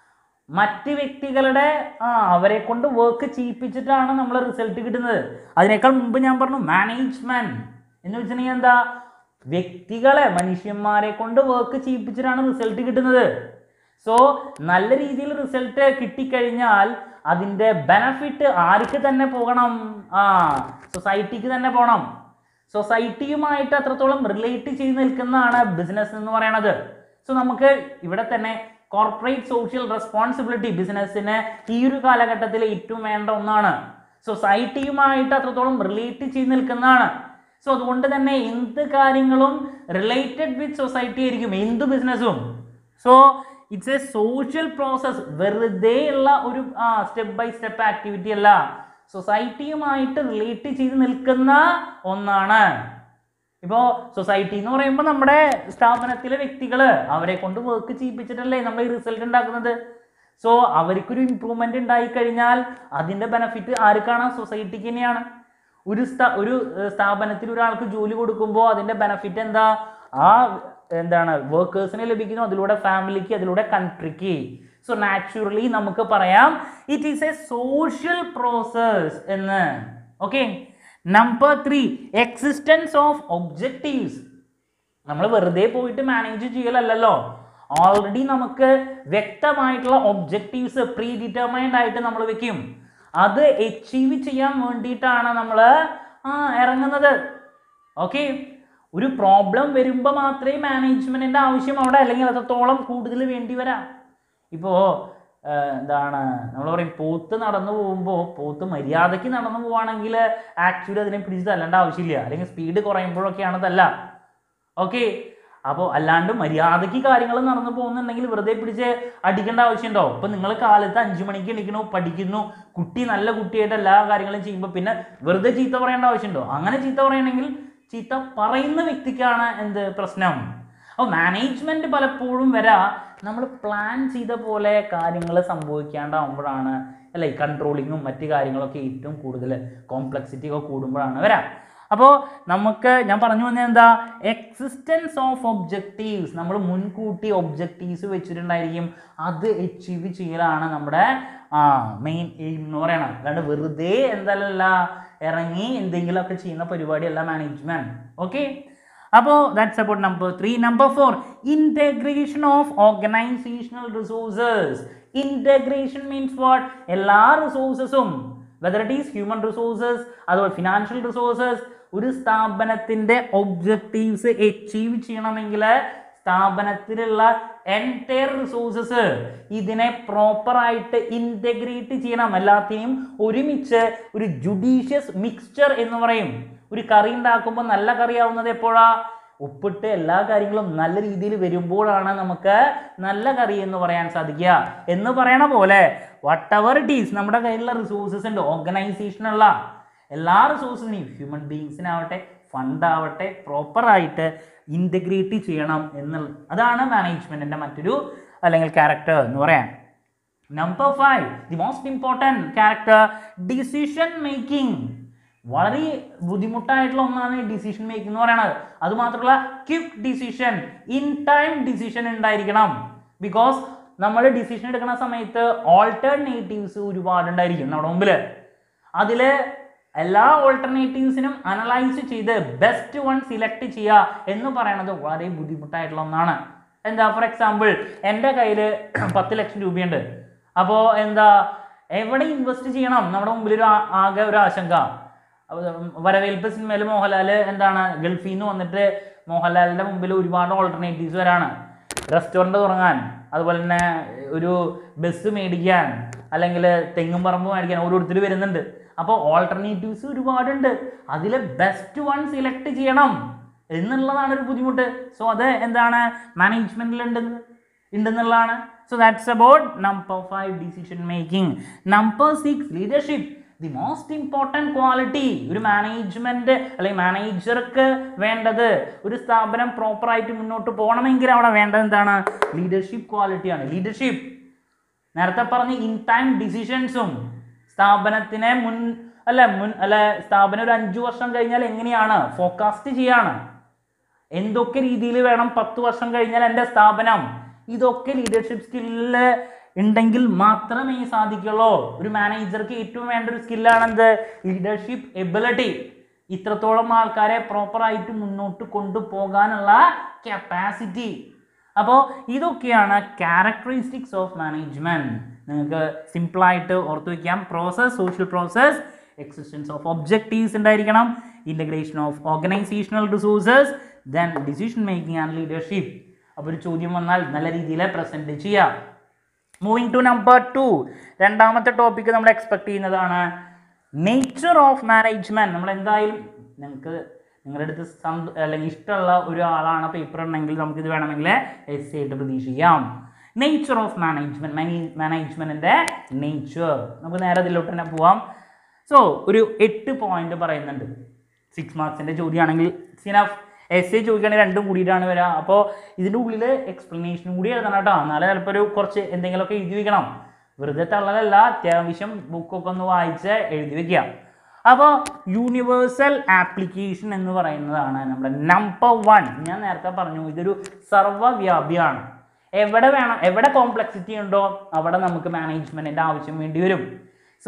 Speaker 1: മറ്റ് വ്യക്തികളുടെ ആ അവരെ കൊണ്ട് വർക്ക് ചെയ്യിപ്പിച്ചിട്ടാണ് നമ്മൾ റിസൾട്ട് കിട്ടുന്നത് അതിനേക്കാൾ മുമ്പ് ഞാൻ പറഞ്ഞു മാനേജ്മെൻറ്റ് എന്ന് വെച്ചിട്ടുണ്ടെങ്കിൽ എന്താ വ്യക്തികളെ മനുഷ്യന്മാരെ കൊണ്ട് വർക്ക് ചെയ്യിപ്പിച്ചിട്ടാണ് റിസൾട്ട് കിട്ടുന്നത് സോ നല്ല രീതിയിൽ റിസൾട്ട് കിട്ടിക്കഴിഞ്ഞാൽ അതിൻ്റെ ബെനഫിറ്റ് ആർക്ക് തന്നെ പോകണം ആ സൊസൈറ്റിക്ക് തന്നെ പോകണം സൊസൈറ്റിയുമായിട്ട് അത്രത്തോളം റിലേറ്റ് ചെയ്ത് നിൽക്കുന്നതാണ് ബിസിനസ് എന്ന് പറയണത് സോ നമുക്ക് ഇവിടെ തന്നെ കോർപ്പറേറ്റ് സോഷ്യൽ റെസ്പോൺസിബിലിറ്റി ബിസിനസ്സിന് ഈ ഒരു കാലഘട്ടത്തിൽ ഏറ്റവും വേണ്ട ഒന്നാണ് സൊസൈറ്റിയുമായിട്ട് അത്രത്തോളം റിലേറ്റ് ചെയ്ത് നിൽക്കുന്നതാണ് സോ അതുകൊണ്ട് തന്നെ എന്ത് കാര്യങ്ങളും റിലേറ്റഡ് വിത്ത് സൊസൈറ്റി ആയിരിക്കും എന്ത് ബിസിനസ്സും so it's a social process വെറുതെ ഉള്ള ഒരു സ്റ്റെപ്പ് ബൈ സ്റ്റെപ്പ് ആക്ടിവിറ്റി അല്ല സൊസൈറ്റിയുമായിട്ട് റിലേറ്റ് ചെയ്ത് നിൽക്കുന്ന ഒന്നാണ് ഇപ്പോൾ സൊസൈറ്റി എന്ന് പറയുമ്പോൾ നമ്മുടെ സ്ഥാപനത്തിലെ വ്യക്തികൾ അവരെ കൊണ്ട് വർക്ക് ചെയ്യിപ്പിച്ചിട്ടല്ലേ നമ്മൾ ഈ റിസൾട്ട് ഉണ്ടാക്കുന്നത് സോ അവർക്കൊരു ഇമ്പ്രൂവ്മെൻ്റ് ഉണ്ടായി കഴിഞ്ഞാൽ അതിൻ്റെ ബെനഫിറ്റ് ആർക്കാണ് സൊസൈറ്റിക്ക് തന്നെയാണ് ഒരു സ്ഥാ ഒരു ഏർ, സ്ഥാപനത്തിൽ ഒരാൾക്ക് ജോലി കൊടുക്കുമ്പോൾ അതിന്റെ ബെനഫിറ്റ് എന്താ ആ എന്താണ് വർക്കേഴ്സിന് ലഭിക്കുന്നു അതിലൂടെ ഫാമിലിക്ക് അതിലൂടെ കൺട്രിക്ക് സോ നാച്ചുറലി നമുക്ക് പറയാം it is a social process എന്ന് okay number three existence of objectives നമ്മൾ വെറുതെ പോയിട്ട് മാനേജ് ചെയ്യലല്ലോ ഓൾറെഡി നമുക്ക് വ്യക്തമായിട്ടുള്ള ഒബ്ജക്റ്റീവ്സ് പ്രീ ഡിറ്റർമൈൻഡ് ആയിട്ട് നമ്മൾ വെക്കും അത് അച്ചീവ് ചെയ്യാൻ വേണ്ടിയിട്ടാണ് നമ്മൾ ആ ഇറങ്ങുന്നത് ഓക്കെ ഒരു പ്രോബ്ലം വരുമ്പോൾ മാത്രമേ മാനേജ്മെൻറ്റിൻ്റെ ആവശ്യം അവിടെ അല്ലെങ്കിൽ അത്രത്തോളം കൂടുതൽ വേണ്ടി വരാം ഇപ്പോൾ എന്താണ് നമ്മൾ പറയും പോത്ത് നടന്നു പോകുമ്പോൾ പോത്ത് മര്യാദയ്ക്ക് നടന്നു പോവുകയാണെങ്കിൽ ആക്ച്വലി അതിനെ പിടിച്ച് തല്ലേണ്ട ആവശ്യമില്ല അല്ലെങ്കിൽ സ്പീഡ് കുറയുമ്പോഴൊക്കെയാണ് തല്ല ഓക്കെ അപ്പോൾ അല്ലാണ്ട് മര്യാദയ്ക്ക് കാര്യങ്ങൾ നടന്നു പോകുന്നുണ്ടെങ്കിൽ വെറുതെ പിടിച്ച് അടിക്കേണ്ട ആവശ്യമുണ്ടോ ഇപ്പം നിങ്ങൾ കാലത്ത് അഞ്ചു മണിക്ക് എണീക്കണു പഠിക്കുന്നു കുട്ടി നല്ല കുട്ടിയായിട്ട് എല്ലാ കാര്യങ്ങളും ചെയ്യുമ്പോൾ പിന്നെ വെറുതെ ചീത്ത പറയേണ്ട ആവശ്യമുണ്ടോ അങ്ങനെ ചീത്ത പറയണമെങ്കിൽ ചീത്ത പറയുന്ന വ്യക്തിക്കാണ് എന്ത് പ്രശ്നം അപ്പോൾ മാനേജ്മെൻറ്റ് പലപ്പോഴും വരാ നമ്മൾ പ്ലാൻ ചെയ്ത പോലെ കാര്യങ്ങൾ സംഭവിക്കാണ്ടാവുമ്പോഴാണ് അല്ലേ കൺട്രോളിങ്ങും മറ്റു കാര്യങ്ങളൊക്കെ ഏറ്റവും കൂടുതൽ കോംപ്ലക്സിറ്റി ഒക്കെ കൂടുമ്പോഴാണ് വരാം അപ്പോൾ നമുക്ക് ഞാൻ പറഞ്ഞു വന്നത് എന്താ എക്സിസ്റ്റൻസ് ഓഫ് ഒബ്ജക്റ്റീവ്സ് നമ്മൾ മുൻകൂട്ടി ഒബ്ജക്റ്റീവ്സ് വെച്ചിട്ടുണ്ടായിരിക്കും അത് അച്ചീവ് ചെയ്യലാണ് നമ്മുടെ ആ മെയിൻ എയിം എന്ന് പറയണം അല്ലാണ്ട് വെറുതെ എന്തായാലല്ല ഇറങ്ങി എന്തെങ്കിലുമൊക്കെ ചെയ്യുന്ന പരിപാടിയല്ല മാനേജ്മെൻറ്റ് ഓക്കെ അപ്പോൾ that's about number three number four integration of organisational resources integration means what എല്ലാ റിസോഴ്സസും whether it is human resources അതുപോലെ ഫിനാൻഷ്യൽ റിസോഴ്സസ് ഒരു സ്ഥാപനത്തിൻ്റെ ഒബ്ജക്റ്റീവ്സ് അച്ചീവ് ചെയ്യണമെങ്കിൽ സ്ഥാപനത്തിലുള്ള എൻറ്റയർ റിസോഴ്സസ് ഇതിനെ പ്രോപ്പറായിട്ട് ഇൻറ്റഗ്രേറ്റ് ചെയ്യണം എല്ലാത്തിനെയും ഒരുമിച്ച് ഒരു ജുഡീഷ്യസ് മിക്സ്ചർ എന്ന് പറയും ഒരു കറി ഉണ്ടാക്കുമ്പോൾ നല്ല കറി ആവുന്നത് എപ്പോഴാ ഉപ്പിട്ട് എല്ലാ കാര്യങ്ങളും നല്ല രീതിയിൽ വരുമ്പോഴാണ് നമുക്ക് നല്ല കറി എന്ന് പറയാൻ സാധിക്കുക എന്ന് പറയണ പോലെ വട്ട് എവർ ഇറ്റ് ഈസ് നമ്മുടെ കയ്യിലുള്ള റിസോഴ്സസ് ഉണ്ട് ഓർഗനൈസേഷനുള്ള എല്ലാ റിസോഴ്സിനെയും ഹ്യൂമൻ ബീങ്സിനാവട്ടെ ഫണ്ടാവട്ടെ പ്രോപ്പറായിട്ട് ഇൻറ്റഗ്രേറ്റ് ചെയ്യണം എന്നുള്ള അതാണ് മാനേജ്മെൻറ്റിൻ്റെ മറ്റൊരു അല്ലെങ്കിൽ ക്യാരക്ടർ എന്ന് പറയാം number five the most important character decision making വളരെ ബുദ്ധിമുട്ടായിട്ടുള്ള ഒന്നാണ് ഡിസിഷൻ മേക്കിംഗ് എന്ന് പറയുന്നത് അതുമാത്രമല്ല quick decision in time decision ഉണ്ടായിരിക്കണം ബിക്കോസ് നമ്മൾ ഡിസിഷൻ എടുക്കുന്ന സമയത്ത് ഓൾട്ടർനേറ്റീവ്സ് ഒരുപാട് ഉണ്ടായിരിക്കും നമ്മുടെ മുമ്പിൽ അതിൽ എല്ലാ ഓൾട്ടർനേറ്റീവ്സിനും അനലൈസ് ചെയ്ത് ബെസ്റ്റ് വൺ സിലക്ട് ചെയ്യുക എന്ന് പറയുന്നത് വളരെ ബുദ്ധിമുട്ടായിട്ടുള്ള ഒന്നാണ് എന്താ ഫോർ എക്സാമ്പിൾ എൻ്റെ കയ്യിൽ പത്ത് ലക്ഷം രൂപയുണ്ട് അപ്പോൾ എന്താ എവിടെ ഇൻവെസ്റ്റ് ചെയ്യണം നമ്മുടെ മുമ്പിൽ ഒരു ആ- ആകെ ഒരു ആശങ്ക അപ്പൊ വരവേൽപ്പ് സിനിമയിൽ മോഹൻലാൽ എന്താണ് ഗൾഫിൽ നിന്ന് വന്നിട്ട് മോഹൻലാലിൻ്റെ മുമ്പിൽ ഒരുപാട് ഓൾട്ടർനേറ്റീവ്സ് വരാണ് റെസ്റ്റോറൻറ്റ് തുടങ്ങാൻ അതുപോലെ തന്നെ ഒരു ബസ് മേടിക്കാൻ അല്ലെങ്കിൽ തെങ്ങും പറമ്പ് മേടിക്കാൻ ഓരോരുത്തർ വരുന്നുണ്ട് അപ്പോൾ ഓൾട്ടർനേറ്റീവ്സ് ഒരുപാടുണ്ട് അതിൽ ബെസ്റ്റ് വൺ സിലക്ട് ചെയ്യണം എന്നുള്ളതാണ് ഒരു ബുദ്ധിമുട്ട് സോ അത് എന്താണ് മാനേജ്മെൻറ്റിലുണ്ടെന്ന് ഉണ്ടെന്നുള്ളതാണ് so that's about number five decision making number six leadership the most important quality ഒരു മാനേജ്മെൻറ്റ് അല്ലെങ്കിൽ മാനേജർക്ക് വേണ്ടത് ഒരു സ്ഥാപനം പ്രോപ്പറായിട്ട് മുന്നോട്ട് പോകണമെങ്കിൽ അവിടെ വേണ്ടത് എന്താണ് ലീഡർഷിപ്പ് ക്വാളിറ്റിയാണ് ലീഡർഷിപ്പ് നേരത്തെ പറഞ്ഞ ഇൻ ടൈം ഡിസിഷൻസും സ്ഥാപനത്തിനെ മുൻ അല്ല മുൻ അല്ല സ്ഥാപനം ഒരു അഞ്ചു വർഷം കഴിഞ്ഞാൽ എങ്ങനെയാണ് ഫോക്കാസ്റ്റ് ചെയ്യാണ് എന്തൊക്കെ രീതിയിൽ വേണം പത്ത് വർഷം കഴിഞ്ഞാൽ എൻ്റെ സ്ഥാപനം ഇതൊക്കെ ലീഡർഷിപ്പ് സ്കില്ല് ഉണ്ടെങ്കിൽ മാത്രമേ സാധിക്കുള്ളൂ ഒരു മാനേജർക്ക് ഏറ്റവും വേണ്ട ഒരു സ്കില്ലാണ് എന്ത് ലീഡർഷിപ്പ് എബിലിറ്റി ഇത്രത്തോളം ആൾക്കാരെ പ്രോപ്പറായിട്ട് മുന്നോട്ട് കൊണ്ടുപോകാനുള്ള കപ്പാസിറ്റി അപ്പോൾ ഇതൊക്കെയാണ് ക്യാരക്ടറിസ്റ്റിക്സ് ഓഫ് മാനേജ്മെൻറ്റ് നിങ്ങൾക്ക് സിമ്പിളായിട്ട് ഓർത്ത് വയ്ക്കാം process social process existence of objectives ഉണ്ടായിരിക്കണം integration of organisational resources then decision making and leadership അപ്പോൾ ഒരു ചോദ്യം വന്നാൽ നല്ല രീതിയിൽ പ്രസൻറ്റ് ചെയ്യാം മൂവിങ് ടു നമ്പർ ടു രണ്ടാമത്തെ ടോപ്പിക്ക് നമ്മൾ എക്സ്പെക്ട് ചെയ്യുന്നതാണ് നേച്ചർ ഓഫ് മാനേജ്മെൻറ്റ് നമ്മൾ എന്തായാലും നിങ്ങൾക്ക് നിങ്ങളുടെ അടുത്ത് സന്ത അല്ലെങ്കിൽ ഇഷ്ടമുള്ള ഒരാളാണ് പേപ്പർ ഉണ്ടെങ്കിൽ നമുക്കിത് വേണമെങ്കിൽ എസ് ആയിട്ട് പ്രതീക്ഷിക്കാം നേച്ചർ ഓഫ് മാനേജ്മെൻറ്റ് മാനേ മാനേജ്മെൻറ്റിൻ്റെ നേച്ചർ നമുക്ക് നേരെ അതിലോട്ട് തന്നെ പോവാം സോ ഒരു എട്ട് പോയിന്റ് പറയുന്നുണ്ട് സിക്സ് മാർക്സിൻ്റെ ചോദ്യമാണെങ്കിൽ സിനഫ് എസ് എ ചോദിക്കുകയാണെങ്കിൽ രണ്ടും കൂടിയിട്ടാണ് വരിക അപ്പോൾ ഇതിൻ്റെ ഉള്ളിൽ എക്സ്പ്ലനേഷനും കൂടി എഴുതണം കേട്ടോ എന്നാലേ ചിലപ്പോൾ ഒരു കുറച്ച് എന്തെങ്കിലുമൊക്കെ എഴുതി വെക്കണം വെറുതെ തള്ളലല്ല അത്യാവശ്യം ബുക്കൊക്കെ ഒന്ന് വായിച്ച് എഴുതി വെക്കുക അപ്പോൾ യൂണിവേഴ്സൽ ആപ്ലിക്കേഷൻ എന്ന് പറയുന്നതാണ് നമ്മുടെ നമ്പർ വൺ ഞാൻ നേരത്തെ പറഞ്ഞു ഇതൊരു സർവ്വവ്യാപിയാണ് എവിടെ വേണം എവിടെ കോംപ്ലക്സിറ്റി ഉണ്ടോ അവിടെ നമുക്ക് മാനേജ്മെൻറ്റിൻ്റെ ആവശ്യം വേണ്ടി വരും സോ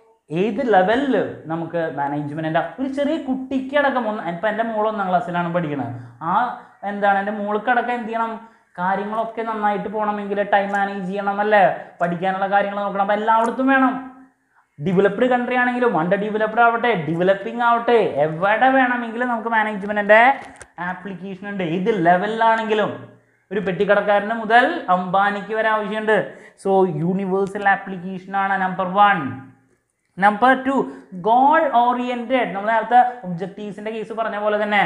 Speaker 1: ഏത് ലെവലിൽ നമുക്ക് മാനേജ്മെൻറ്റിൻ്റെ ഒരു ചെറിയ കുട്ടിക്കടക്കം ഒന്ന് ഇപ്പം എൻ്റെ മോൾ ഒന്നാം ക്ലാസ്സിലാണ് പഠിക്കുന്നത് ആ എന്താണ് എൻ്റെ മോൾക്കടക്കം എന്ത് ചെയ്യണം കാര്യങ്ങളൊക്കെ നന്നായിട്ട് പോകണമെങ്കിൽ ടൈം മാനേജ് ചെയ്യണം അല്ലേ പഠിക്കാനുള്ള കാര്യങ്ങൾ നോക്കണം അപ്പം എല്ലായിടത്തും വേണം ഡെവലപ്ഡ് കൺട്രി ആണെങ്കിലും അണ്ടർ ഡെവലപ്ഡ് ആവട്ടെ ഡെവലപ്പിംഗ് ആവട്ടെ എവിടെ വേണമെങ്കിലും നമുക്ക് മാനേജ്മെൻറ്റിൻ്റെ ആപ്ലിക്കേഷൻ ഉണ്ട് ഏത് ലെവലിലാണെങ്കിലും ഒരു പെട്ടിക്കടക്കാരന് മുതൽ അംബാനിക്ക് വരെ ആവശ്യമുണ്ട് സോ യൂണിവേഴ്സൽ ആപ്ലിക്കേഷനാണ് number one number two goal oriented നമ്മൾ നേരത്തെ ഒബ്ജക്റ്റീവ്സിൻ്റെ കേസ് പറഞ്ഞ പോലെ തന്നെ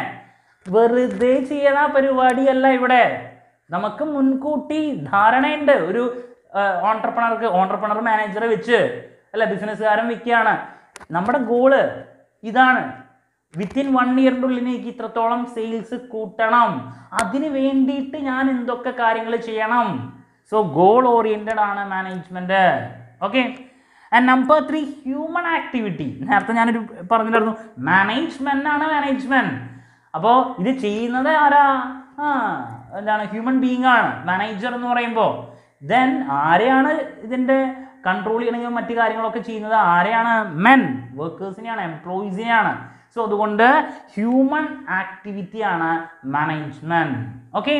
Speaker 1: വെറുതെ ചെയ്യുന്ന പരിപാടിയല്ല ഇവിടെ നമുക്ക് മുൻകൂട്ടി ധാരണയുണ്ട് ഒരു ഓൺടർപ്രണർക്ക് ഓൺടർപ്രണർ മാനേജറെ വെച്ച് അല്ല ബിസിനസ്സുകാരൻ വെക്കുകയാണ് നമ്മുടെ ഗോള് ഇതാണ് വിത്തിൻ വൺ ഇയറിൻ്റെ ഉള്ളിൽ എനിക്ക് ഇത്രത്തോളം സെയിൽസ് കൂട്ടണം അതിന് വേണ്ടിയിട്ട് ഞാൻ എന്തൊക്കെ കാര്യങ്ങൾ ചെയ്യണം സോ ഗോൾ ഓറിയൻറ്റഡ് ആണ് management okay and number three human activity നേരത്തെ ഞാനൊരു പറഞ്ഞിട്ടുണ്ടായിരുന്നു മാനേജ്മെൻ്റ് ആണ് മാനേജ്മെൻറ്റ് അപ്പോൾ ഇത് ചെയ്യുന്നത് ആരാ ആ എന്താണ് ഹ്യൂമൻ ബീങ് ആണ് മാനേജർ എന്ന് പറയുമ്പോൾ ദെൻ ആരെയാണ് ഇതിൻ്റെ കൺട്രോൾ ചെയ്യണമെങ്കിൽ മറ്റു കാര്യങ്ങളൊക്കെ ചെയ്യുന്നത് ആരെയാണ് മെൻ വർക്കേഴ്സിനെയാണ് എംപ്ലോയീസിനെയാണ് സോ അതുകൊണ്ട് ഹ്യൂമൻ ആക്ടിവിറ്റിയാണ് management okay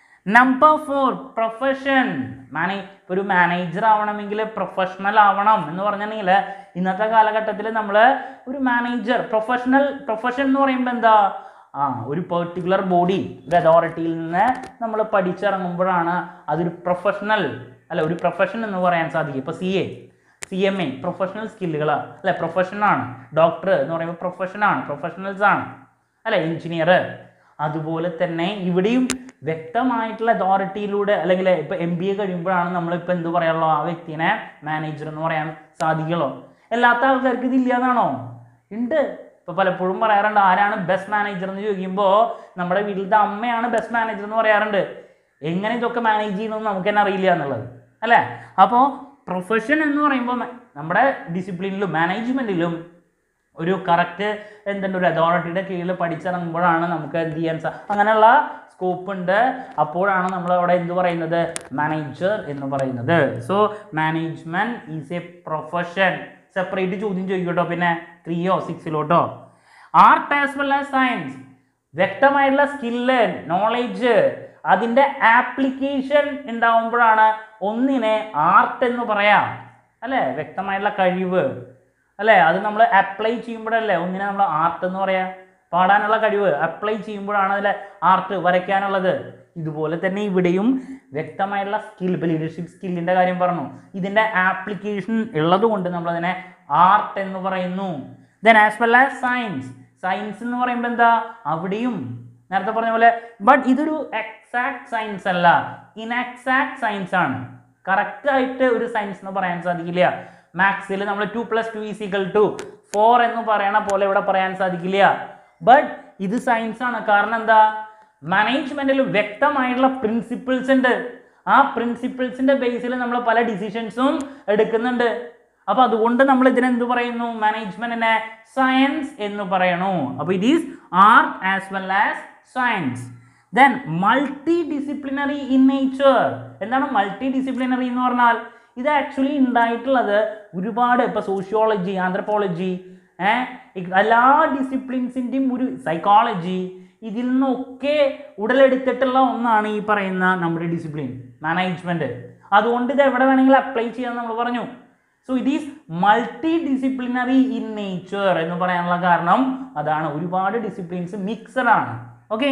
Speaker 1: number four profession മാനേ ഒരു മാനേജർ ആവണമെങ്കിൽ പ്രൊഫഷണൽ ആവണം എന്ന് പറഞ്ഞിട്ടുണ്ടെങ്കിൽ ഇന്നത്തെ കാലഘട്ടത്തിൽ നമ്മൾ ഒരു മാനേജർ പ്രൊഫഷണൽ പ്രൊഫഷൻ എന്ന് പറയുമ്പോൾ എന്താ ആ ഒരു പെർട്ടിക്കുലർ ബോഡി ഒരു അതോറിറ്റിയിൽ നിന്ന് നമ്മൾ പഠിച്ചിറങ്ങുമ്പോഴാണ് അതൊരു പ്രൊഫഷണൽ അല്ല ഒരു പ്രൊഫഷൻ എന്ന് പറയാൻ സാധിക്കും ഇപ്പോൾ C A C M A professional സ്കില്ലുകളാണ് അല്ലെ പ്രൊഫഷനാണ് ഡോക്ടർ എന്ന് പറയുമ്പോൾ പ്രൊഫഷനാണ് പ്രൊഫഷണൽസ് ആണ് അല്ലെ എഞ്ചിനീയർ അതുപോലെ തന്നെ ഇവിടെയും വ്യക്തമായിട്ടുള്ള അതോറിറ്റിയിലൂടെ അല്ലെങ്കിൽ ഇപ്പോൾ എം ബി എ കഴിയുമ്പോഴാണ് നമ്മളിപ്പോൾ എന്ത് പറയാനുള്ളൂ ആ വ്യക്തിനെ മാനേജർ എന്ന് പറയാൻ സാധിക്കുള്ളൂ എല്ലാത്ത ആൾക്കാർക്ക് ഇതില്ല എന്നാണോ ഉണ്ട് ഇപ്പോൾ പലപ്പോഴും പറയാറുണ്ട് ആരാണ് ബെസ്റ്റ് മാനേജർ എന്ന് ചോദിക്കുമ്പോൾ നമ്മുടെ വീട്ടിലത്തെ അമ്മയാണ് ബെസ്റ്റ് മാനേജർ എന്ന് പറയാറുണ്ട് എങ്ങനെ ഇതൊക്കെ മാനേജ് ചെയ്യണമെന്ന് നമുക്ക് തന്നെ അറിയില്ല എന്നുള്ളത് അല്ലേ അപ്പോൾ പ്രൊഫഷൻ എന്ന് പറയുമ്പോൾ മ- നമ്മുടെ ഡിസിപ്ലിനിലും മാനേജ്മെൻറ്റിലും ഒരു കറക്റ്റ് എന്തുണ്ട് ഒരു അതോറിറ്റിയുടെ കീഴിൽ പഠിച്ചിറങ്ങുമ്പോഴാണ് നമുക്ക് എന്ത് ചെയ്യാൻ സാ അങ്ങനെയുള്ള സ്കോപ്പ് ഉണ്ട് അപ്പോഴാണ് നമ്മൾ അവിടെ എന്ത് പറയുന്നത് മാനേജർ എന്ന് പറയുന്നത് so management is a profession separate ചോദ്യം ചോദിക്കട്ടോ പിന്നെ ത്രീയോ സിക്സിലോട്ടോ art as well as science വ്യക്തമായിട്ടുള്ള സ്കില്ല് നോളേജ് അതിൻ്റെ ആപ്ലിക്കേഷൻ ഉണ്ടാവുമ്പോഴാണ് ഒന്നിനെ ആർട്ട് എന്ന് പറയാം അല്ലേ വ്യക്തമായിട്ടുള്ള കഴിവ് അല്ലേ അത് നമ്മൾ അപ്ലൈ ചെയ്യുമ്പോഴല്ലേ ഒന്നിനെ നമ്മൾ ആർട്ട് എന്ന് പറയാം പാടാനുള്ള കഴിവ് അപ്ലൈ ചെയ്യുമ്പോഴാണ് അതിലെ ആർട്ട് വരയ്ക്കാനുള്ളത് ഇതുപോലെ തന്നെ ഇവിടെയും വ്യക്തമായിട്ടുള്ള സ്കിൽ ഇപ്പോൾ ലീഡർഷിപ്പ് സ്കില്ലിൻ്റെ കാര്യം പറഞ്ഞു ഇതിൻ്റെ ആപ്ലിക്കേഷൻ ഉള്ളത് കൊണ്ട് നമ്മളതിനെ ആർട്ട് എന്ന് പറയുന്നു then as well as science science എന്ന് പറയുമ്പോൾ എന്താ അവിടെയും നേരത്തെ പറഞ്ഞ പോലെ ബട്ട് ഇതൊരു എക്സാക്ട് സയൻസ് അല്ല ഇൻഎക്സാക്ട് സയൻസ് ആണ് കറക്റ്റ് ആയിട്ട് ഒരു സയൻസ് എന്ന് പറയാൻ സാധിക്കില്ല മാത്സിൽ നമ്മൾ two plus two is equal to four എന്ന് പറയണ പോലെ ഇവിടെ പറയാൻ സാധിക്കില്ല ബട്ട് ഇത് സയൻസ് ആണ് കാരണം എന്താ മാനേജ്മെന്റിൽ വ്യക്തമായിട്ടുള്ള പ്രിൻസിപ്പിൾസ് ഉണ്ട് ആ പ്രിൻസിപ്പിൾസിന്റെ ബേസിൽ നമ്മൾ പല ഡിസിഷൻസും എടുക്കുന്നുണ്ട് അപ്പൊ അതുകൊണ്ട് നമ്മൾ ഇതിനെ എന്ത് പറയുന്നു മാനേജ്മെന്റിനെ സയൻസ് എന്ന് പറയണു അപ്പൊ it is art as well as science then multidisciplinary in nature എന്താണ് മൾട്ടി ഡിസിപ്ലിനറി എന്ന് പറഞ്ഞാൽ ഇത് ആക്ച്വലി ഉണ്ടായിട്ടുള്ളത് ഒരുപാട് ഇപ്പോൾ സോഷ്യോളജി ആന്ത്രപ്പോളജി ഏഹ് എല്ലാ ഡിസിപ്ലിൻസിൻ്റെയും ഒരു സൈക്കോളജി ഇതിൽ നിന്നൊക്കെ ഉടലെടുത്തിട്ടുള്ള ഒന്നാണ് ഈ പറയുന്ന നമ്മുടെ ഡിസിപ്ലിൻ മാനേജ്മെൻറ്റ് അതുകൊണ്ട് ഇത് എവിടെ വേണമെങ്കിലും അപ്ലൈ ചെയ്യാമെന്ന് നമ്മൾ പറഞ്ഞു so it is multidisciplinary in nature എന്ന് പറയാനുള്ള കാരണം അതാണ് ഒരുപാട് ഡിസിപ്ലിൻസ് മിക്സഡ് ആണ് okay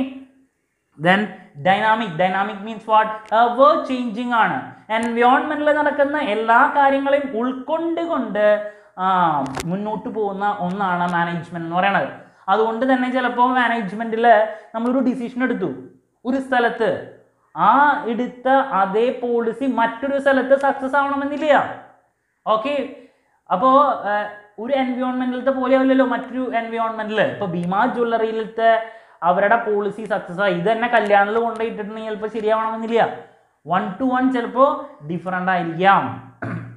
Speaker 1: then dynamic dynamic means whatever changing ആണ് എൻവയോൺമെന്റിൽ നടക്കുന്ന എല്ലാ കാര്യങ്ങളെയും ഉൾക്കൊണ്ടുകൊണ്ട് ആ, മുന്നോട്ട് പോകുന്ന ഒന്നാണ് മാനേജ്മെന്റ് എന്ന് പറയുന്നത് അതുകൊണ്ട് തന്നെ ചിലപ്പോൾ മാനേജ്മെന്റിൽ നമ്മളൊരു ഡിസിഷൻ എടുത്തു ഒരു സ്ഥലത്ത് ആ എടുത്ത അതേ പോളിസി മറ്റൊരു സ്ഥലത്ത് സക്സസ് ആവണമെന്നില്ല ഓക്കെ അപ്പോൾ ഒരു എൻവയോൺമെന്റിലത്തെ പോലെ അല്ലല്ലോ മറ്റൊരു എൻവയോൺമെന്റിൽ ഇപ്പോൾ ഭീമാ ജ്വല്ലറിയിലത്തെ അവരുടെ പോളിസി സക്സസ് ആയി ഇത് തന്നെ കല്യാണത്തിൽ കൊണ്ടുപോയിട്ടുണ്ടെങ്കിൽ ചിലപ്പോൾ ശരിയാവണമെന്നില്ല വൺ ടു വൺ ചിലപ്പോൾ ഡിഫറെൻ്റ് ആയിരിക്കാം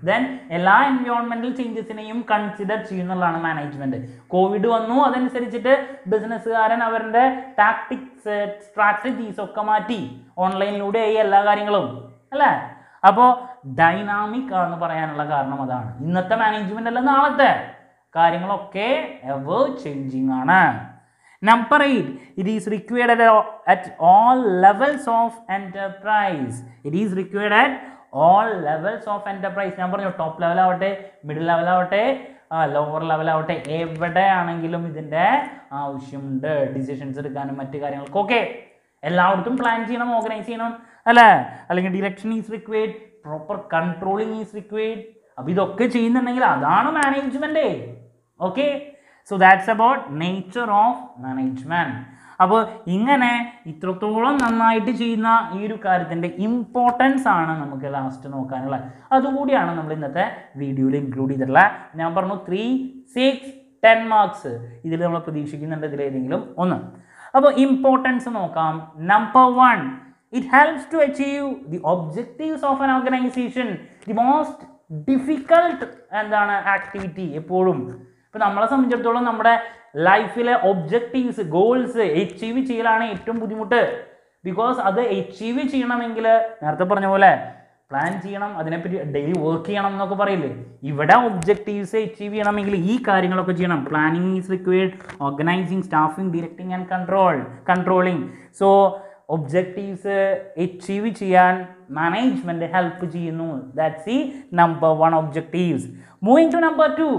Speaker 1: ദെൻ എല്ലാ എൻവയോൺമെന്റൽ ചേഞ്ചസിനെയും കൺസിഡർ ചെയ്യുന്നുള്ളതാണ് മാനേജ്മെന്റ് കോവിഡ് വന്നു അതനുസരിച്ചിട്ട് ബിസിനസ്സുകാരൻ അവരുടെ ടാക്ടിക്സ് സ്ട്രാറ്റജീസ് ഒക്കെ മാറ്റി ഓൺലൈനിലൂടെ ആയി എല്ലാ കാര്യങ്ങളും അല്ലേ അപ്പോൾ ഡൈനാമിക് ആണെന്ന് പറയാനുള്ള കാരണം അതാണ് ഇന്നത്തെ മാനേജ്മെന്റ് അല്ല നാളത്തെ കാര്യങ്ങളൊക്കെ എവർ ചേഞ്ചിങ് ആണ് number eight it is required at all levels of enterprise it is required at all levels of enterprise ഞാൻ പറഞ്ഞു ടോപ്പ് ലെവൽ ആവട്ടെ മിഡിൽ ലെവൽ ആവട്ടെ ലോവർ ലെവൽ ആവട്ടെ എവിടെയാണെങ്കിലും ഇതിൻ്റെ ആവശ്യമുണ്ട് ഡിസിഷൻസ് എടുക്കാനും മറ്റു കാര്യങ്ങൾക്കൊക്കെ എല്ലായിടത്തും പ്ലാൻ ചെയ്യണം ഓർഗനൈസ് ചെയ്യണം അല്ലേ അല്ലെങ്കിൽ direction is required proper controlling is required അപ്പോൾ ഇതൊക്കെ ചെയ്യുന്നുണ്ടെങ്കിൽ അതാണ് management okay so that's about nature of management അപ്പോൾ ഇങ്ങനെ ഇത്രത്തോളം നന്നായിട്ട് ചെയ്യുന്ന ഈ ഒരു കാര്യത്തിൻ്റെ ഇമ്പോർട്ടൻസ് ആണ് നമുക്ക് ലാസ്റ്റ് നോക്കാനുള്ളത് അതുകൂടിയാണ് നമ്മൾ ഇന്നത്തെ വീഡിയോയിൽ ഇൻക്ലൂഡ് ചെയ്തിട്ടുള്ളത് ഞാൻ പറഞ്ഞു ത്രീ സിക്സ് ടെൻ മാർക്സ് ഇതിൽ നമ്മൾ പ്രതീക്ഷിക്കുന്നുണ്ട് ഇതിലേതെങ്കിലും ഒന്ന് അപ്പോൾ ഇമ്പോർട്ടൻസ് നോക്കാം number one it helps to achieve the objectives of an organisation the most difficult എന്താണ് ആക്ടിവിറ്റി എപ്പോഴും ഇപ്പം നമ്മളെ സംബന്ധിച്ചിടത്തോളം നമ്മുടെ ലൈഫിലെ ഒബ്ജക്റ്റീവ്സ് ഗോൾസ് അച്ചീവ് ചെയ്യലാണ് ഏറ്റവും ബുദ്ധിമുട്ട് ബിക്കോസ് അത് അച്ചീവ് ചെയ്യണമെങ്കിൽ നേരത്തെ പറഞ്ഞ പോലെ പ്ലാൻ ചെയ്യണം അതിനെപ്പറ്റി ഡെയിലി വർക്ക് ചെയ്യണം എന്നൊക്കെ പറയില്ലേ ഇവിടെ ഒബ്ജക്റ്റീവ്സ് അച്ചീവ് ചെയ്യണമെങ്കിൽ ഈ കാര്യങ്ങളൊക്കെ ചെയ്യണം planning is required organising staffing directing and control controlling so objectives achieve ചെയ്യാൻ മാനേജ്മെൻറ്റ് ഹെൽപ്പ് ചെയ്യുന്നു ദാറ്റ്സ് ഈ number one objectives moving to number two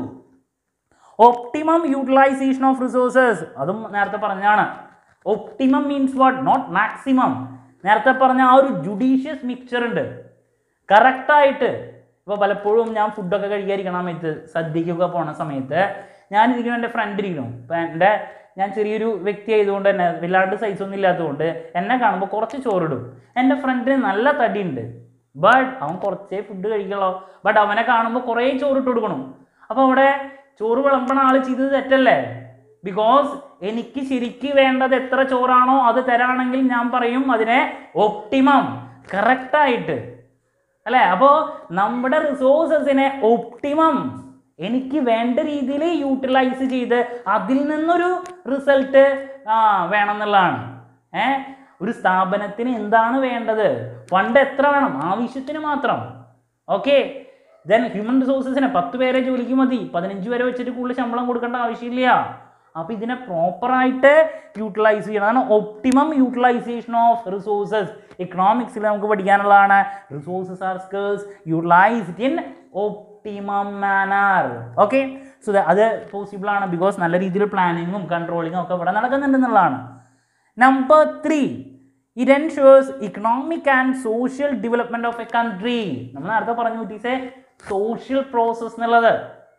Speaker 1: optimum utilisation of resources അതും നേരത്തെ പറഞ്ഞാണ് optimum means what not maximum നേരത്തെ പറഞ്ഞ ആ ഒരു ജുഡീഷ്യസ് മിക്സർ ഉണ്ട് കറക്റ്റായിട്ട് ഇപ്പോൾ പലപ്പോഴും ഞാൻ ഫുഡൊക്കെ കഴിക്കാതിരിക്കണ സമയത്ത് സദ്യക്കൊക്കെ പോണ സമയത്ത് ഞാൻ ഇരിക്കണം എൻ്റെ ഫ്രണ്ട് ഇരിക്കണം ഇപ്പം എൻ്റെ ഞാൻ ചെറിയൊരു വ്യക്തി ആയതുകൊണ്ട് തന്നെ വല്ലാണ്ട് സൈസ് ഒന്നും ഇല്ലാത്തതുകൊണ്ട് എന്നെ കാണുമ്പോൾ കുറച്ച് ചോറിടും എൻ്റെ ഫ്രണ്ടിന് നല്ല തടിയുണ്ട് ബട്ട് അവൻ കുറച്ചേ ഫുഡ് കഴിക്കുള്ളൂ ബട്ട് അവനെ കാണുമ്പോൾ കുറേ ചോറിട്ട് കൊടുക്കണം അപ്പോൾ അവിടെ ചോറ് വിളമ്പണ ആൾ ചെയ്തത് തെറ്റല്ലേ ബിക്കോസ് എനിക്ക് ശരിക്ക് വേണ്ടത് എത്ര ചോറാണോ അത് തരാണെങ്കിൽ ഞാൻ പറയും അതിനെ ഒപ്റ്റിമം കറക്റ്റായിട്ട് അല്ലേ അപ്പോൾ നമ്മുടെ റിസോഴ്സസിനെ ഒപ്റ്റിമം എനിക്ക് വേണ്ട രീതിയിൽ യൂട്ടിലൈസ് ചെയ്ത് അതിൽ നിന്നൊരു റിസൾട്ട് ആ വേണം എന്നുള്ളതാണ് ഏ ഒരു സ്ഥാപനത്തിന് എന്താണ് വേണ്ടത് ഫണ്ട് എത്ര വേണം ആവശ്യത്തിന് മാത്രം ഓക്കെ ദെൻ ഹ്യൂമൻ റിസോഴ്സസിനെ പത്ത് പേരെ ജോലിക്ക് മതി പതിനഞ്ച് പേരെ വെച്ചിട്ട് കൂടുതൽ ശമ്പളം കൊടുക്കേണ്ട ആവശ്യമില്ല അപ്പോൾ ഇതിനെ പ്രോപ്പറായിട്ട് യൂട്ടിലൈസ് ചെയ്യണം അതാണ് ഒപ്റ്റിമം യൂട്ടിലൈസേഷൻ ഓഫ് റിസോഴ്സസ് എക്കണോമിക്സിൽ നമുക്ക് പഠിക്കാനുള്ളതാണ് resources are scarce utilised in optimum manner okay so അത് പോസിബിൾ ആണ് ബിക്കോസ് നല്ല രീതിയിൽ പ്ലാനിങ്ങും കൺട്രോളിങ്ങും ഒക്കെ ഇവിടെ നടക്കുന്നുണ്ടെന്നുള്ളതാണ് number three it ensures economic and social development of a country നമ്മൾ നേരത്തെ പറഞ്ഞു it is a social process എന്നുള്ളത്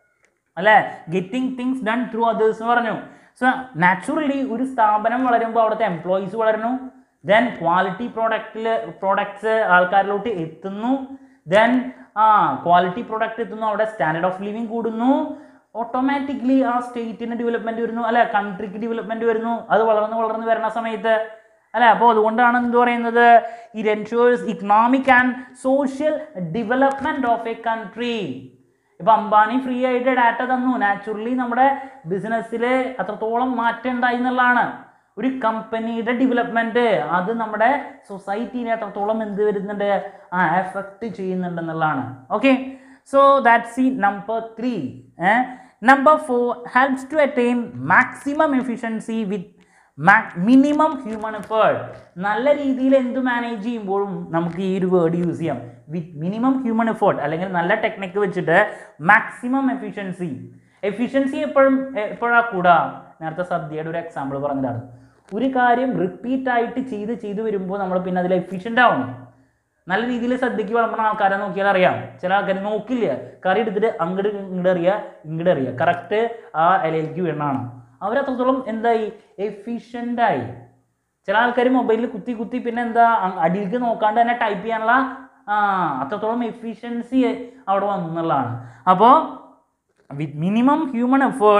Speaker 1: അല്ലേ getting things done through others എന്ന് പറഞ്ഞു സോ നാച്ചുറലി ഒരു സ്ഥാപനം വളരുമ്പോൾ അവിടുത്തെ എംപ്ലോയീസ് വളരുന്നു ദെൻ ക്വാളിറ്റി പ്രോഡക്റ്റിൽ പ്രോഡക്ട്സ് ആൾക്കാരിലോട്ട് എത്തുന്നു ദെൻ ആ ക്വാളിറ്റി പ്രോഡക്റ്റ് എത്തുന്നു അവിടെ സ്റ്റാൻഡേർഡ് ഓഫ് ലിവിങ് കൂടുന്നു ഓട്ടോമാറ്റിക്കലി ആ സ്റ്റേറ്റിന് ഡെവലപ്മെൻറ്റ് വരുന്നു അല്ലെ കൺട്രിക്ക് ഡെവലപ്മെൻറ്റ് വരുന്നു അത് വളർന്ന് വളർന്ന് വരുന്ന സമയത്ത് അല്ലെ അപ്പോൾ അതുകൊണ്ടാണ് എന്ത് പറയുന്നത് it ensures economic and social development of a country ഇപ്പം അംബാനി ഫ്രീ ആയിട്ട് ഡാറ്റ തന്നു നാച്ചുറലി നമ്മുടെ ബിസിനസ്സിൽ അത്രത്തോളം മാറ്റം ഉണ്ടായി എന്നുള്ളതാണ് ഒരു കമ്പനിയുടെ ഡെവലപ്മെൻറ്റ് അത് നമ്മുടെ സൊസൈറ്റീനെ അത്രത്തോളം എന്ത് വരുന്നുണ്ട് ആ എഫക്റ്റ് ചെയ്യുന്നുണ്ട് എന്നുള്ളതാണ് ഓക്കെ സോ ദാറ്റ്സ് ഈ number three number four helps to attain maximum efficiency with minimum human effort നല്ല രീതിയിൽ എന്ത് മാനേജ് ചെയ്യുമ്പോഴും നമുക്ക് ഈ ഒരു വേർഡ് യൂസ് ചെയ്യാം വിത്ത് മിനിമം ഹ്യൂമൻ എഫേർട്ട് അല്ലെങ്കിൽ നല്ല ടെക്നിക്ക് വെച്ചിട്ട് മാക്സിമം എഫിഷ്യൻസി എഫിഷ്യൻസി എപ്പോഴും എപ്പോഴാണ് കൂടാ നേരത്തെ സദ്യയുടെ ഒരു എക്സാമ്പിൾ പറഞ്ഞതാണ് ഒരു കാര്യം റിപ്പീറ്റ് ആയിട്ട് ചെയ്ത് ചെയ്ത് വരുമ്പോൾ നമ്മൾ പിന്നെ അതിൽ എഫിഷ്യൻ്റ് ആവണം നല്ല രീതിയിൽ സദ്യക്ക് വിളമ്പുന്ന ആൾക്കാരെ നോക്കിയാൽ അറിയാം ചില ആൾക്കാർ നോക്കില്ല കറി എടുത്തിട്ട് അങ്ങോട്ട് ഇങ്ങോട്ട് അറിയുക ഇങ്ങോട്ട് അറിയുക കറക്റ്റ് ആ ഇലയിലേക്ക് വീണാണ് അവരത്രത്തോളം എന്തായി എഫിഷ്യൻ്റായി ചില ആൾക്കാർ മൊബൈലിൽ കുത്തി കുത്തി പിന്നെ എന്താ അ- അടിയിലേക്ക് നോക്കാണ്ട് തന്നെ ടൈപ്പ് ചെയ്യാനുള്ള ആ അത്രത്തോളം എഫിഷ്യൻസി അവിടെ വന്നു എന്നുള്ളതാണ് അപ്പോൾ with minimum human effort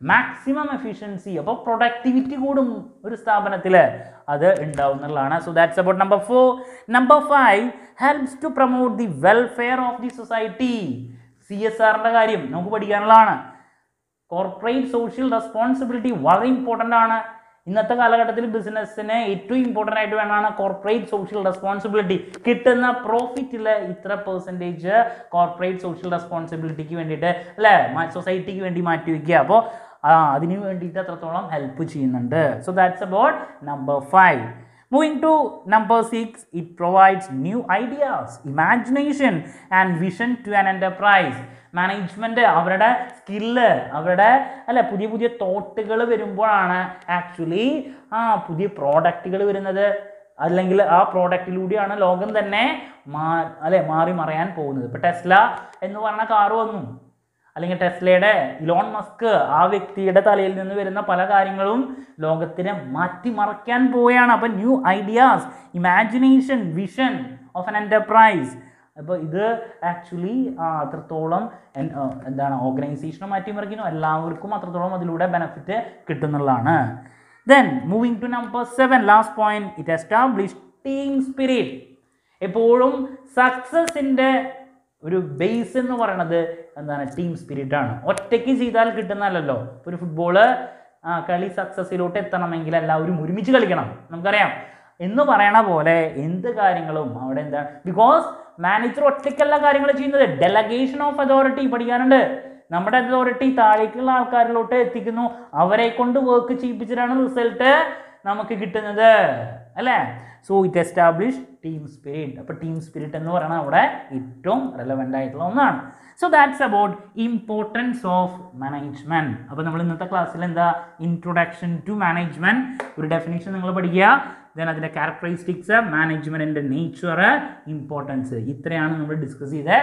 Speaker 1: maximum efficiency അപ്പോൾ പ്രൊഡക്ടിവിറ്റി കൂടും ഒരു സ്ഥാപനത്തിൽ അത് ഉണ്ടാവും എന്നുള്ളതാണ് so that's about number four number five helps to promote the welfare of the society C S ആറിൻ്റെ കാര്യം നമുക്ക് പഠിക്കാനുള്ളതാണ് കോർപ്പറേറ്റ് സോഷ്യൽ റെസ്പോൺസിബിലിറ്റി വളരെ ഇമ്പോർട്ടൻ്റ് ആണ് ഇന്നത്തെ കാലഘട്ടത്തിൽ ബിസിനസ്സിന് ഏറ്റവും ഇമ്പോർട്ടൻ്റ് ആയിട്ട് വേണമാണ് കോർപ്പറേറ്റ് സോഷ്യൽ റെസ്പോൺസിബിലിറ്റി കിട്ടുന്ന പ്രോഫിറ്റിൽ ഇത്ര പെർസെൻറ്റേജ് കോർപ്പറേറ്റ് സോഷ്യൽ റെസ്പോൺസിബിലിറ്റിക്ക് വേണ്ടിയിട്ട് അല്ലേ സൊസൈറ്റിക്ക് വേണ്ടി മാറ്റി വയ്ക്കുക അപ്പോൾ അതിന് വേണ്ടിയിട്ട് അത്രത്തോളം ഹെൽപ്പ് ചെയ്യുന്നുണ്ട് so that's about number five moving to number six it provides new ideas imagination and vision to an enterprise management അവരുടെ സ്കില്ല് അവരുടെ അല്ല പുതിയ പുതിയ തോട്ടുകൾ വരുമ്പോഴാണ് ആക്ച്വലി ആ പുതിയ പ്രോഡക്റ്റുകൾ വരുന്നത് അല്ലെങ്കിൽ ആ പ്രോഡക്റ്റിലൂടെയാണ് ലോകം തന്നെ മാ അല്ലെ മാറി മറയാൻ പോകുന്നത് ഇപ്പോൾ ടെസ്ല എന്ന് പറഞ്ഞ കാറ് വന്നു അല്ലെങ്കിൽ ടെസ്ലയുടെ ഇലോൺ മസ്ക് ആ വ്യക്തിയുടെ തലയിൽ നിന്ന് വരുന്ന പല കാര്യങ്ങളും ലോകത്തിനെ മാറ്റിമറിക്കാൻ പോവുകയാണ് അപ്പം new ideas imagination vision of an enterprise അപ്പോൾ ഇത് ആക്ച്വലി അത്രത്തോളം എൻ- ആ, എന്താണ് ഓർഗനൈസേഷനെ മാറ്റിമറിക്കുന്നു എല്ലാവർക്കും അത്രത്തോളം അതിലൂടെ ബെനിഫിറ്റ് കിട്ടുന്നുള്ളതാണ് then moving to number seven last point it establish team spirit എപ്പോഴും സക്സസിൻ്റെ ഒരു ബേസ് എന്ന് പറയുന്നത് എന്താണ് ടീം സ്പിരിറ്റ് ആണ് ഒറ്റയ്ക്ക് ചെയ്താൽ കിട്ടുന്നതല്ലല്ലോ ഇപ്പോൾ ഒരു ഫുട്ബോള് കളി സക്സസ്സിലോട്ട് എത്തണമെങ്കിൽ എല്ലാവരും ഒരുമിച്ച് കളിക്കണം നമുക്കറിയാം എന്ന് പറയണ പോലെ എന്ത് കാര്യങ്ങളും അവിടെ എന്താണ് ബിക്കോസ് മാനേജർ ഒറ്റയ്ക്കല്ല കാര്യങ്ങൾ ചെയ്യുന്നത് ഡെലഗേഷൻ ഓഫ് അതോറിറ്റി പഠിക്കാനുണ്ട് നമ്മുടെ അതോറിറ്റി താഴേക്കുള്ള ആൾക്കാരിലോട്ട് എത്തിക്കുന്നു അവരെ കൊണ്ട് വർക്ക് ചെയ്യിപ്പിച്ചിട്ടാണ് റിസൾട്ട് നമുക്ക് കിട്ടുന്നത് അല്ലേ so it establish team spirit അപ്പോൾ ടീം സ്പിരിറ്റ് എന്ന് പറയുന്നത് അവിടെ ഏറ്റവും റെലവെൻ്റ് ആയിട്ടുള്ള ഒന്നാണ് so that's about importance of management അപ്പോൾ നമ്മൾ ഇന്നത്തെ ക്ലാസ്സിൽ എന്താ ഇൻട്രൊഡക്ഷൻ ടു മാനേജ്മെൻറ്റ് ഒരു ഡെഫിനേഷൻ നിങ്ങൾ പഠിക്കുക ദെൻ അതിൻ്റെ ക്യാരക്ടറിസ്റ്റിക്സ് മാനേജ്മെൻറ്റിൻ്റെ നേച്ചർ ഇമ്പോർട്ടൻസ് ഇത്രയാണ് നമ്മൾ ഡിസ്കസ് ചെയ്തത്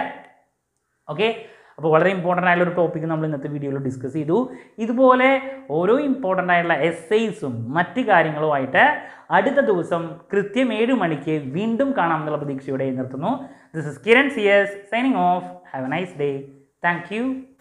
Speaker 1: ഓക്കെ അപ്പോൾ വളരെ ഇമ്പോർട്ടൻ്റ് ആയിട്ടുള്ള ഒരു ടോപ്പിക്ക് നമ്മൾ ഇന്നത്തെ വീഡിയോയിൽ ഡിസ്കസ് ചെയ്തു ഇതുപോലെ ഓരോ ഇമ്പോർട്ടൻ്റ് ആയിട്ടുള്ള എസ്സേസും മറ്റ് കാര്യങ്ങളുമായിട്ട് അടുത്ത ദിവസം കൃത്യം ഏഴ് മണിക്ക് വീണ്ടും കാണാമെന്നുള്ള പ്രതീക്ഷയോടെ നിർത്തുന്നു this is Kiran C S signing off have a nice day thank U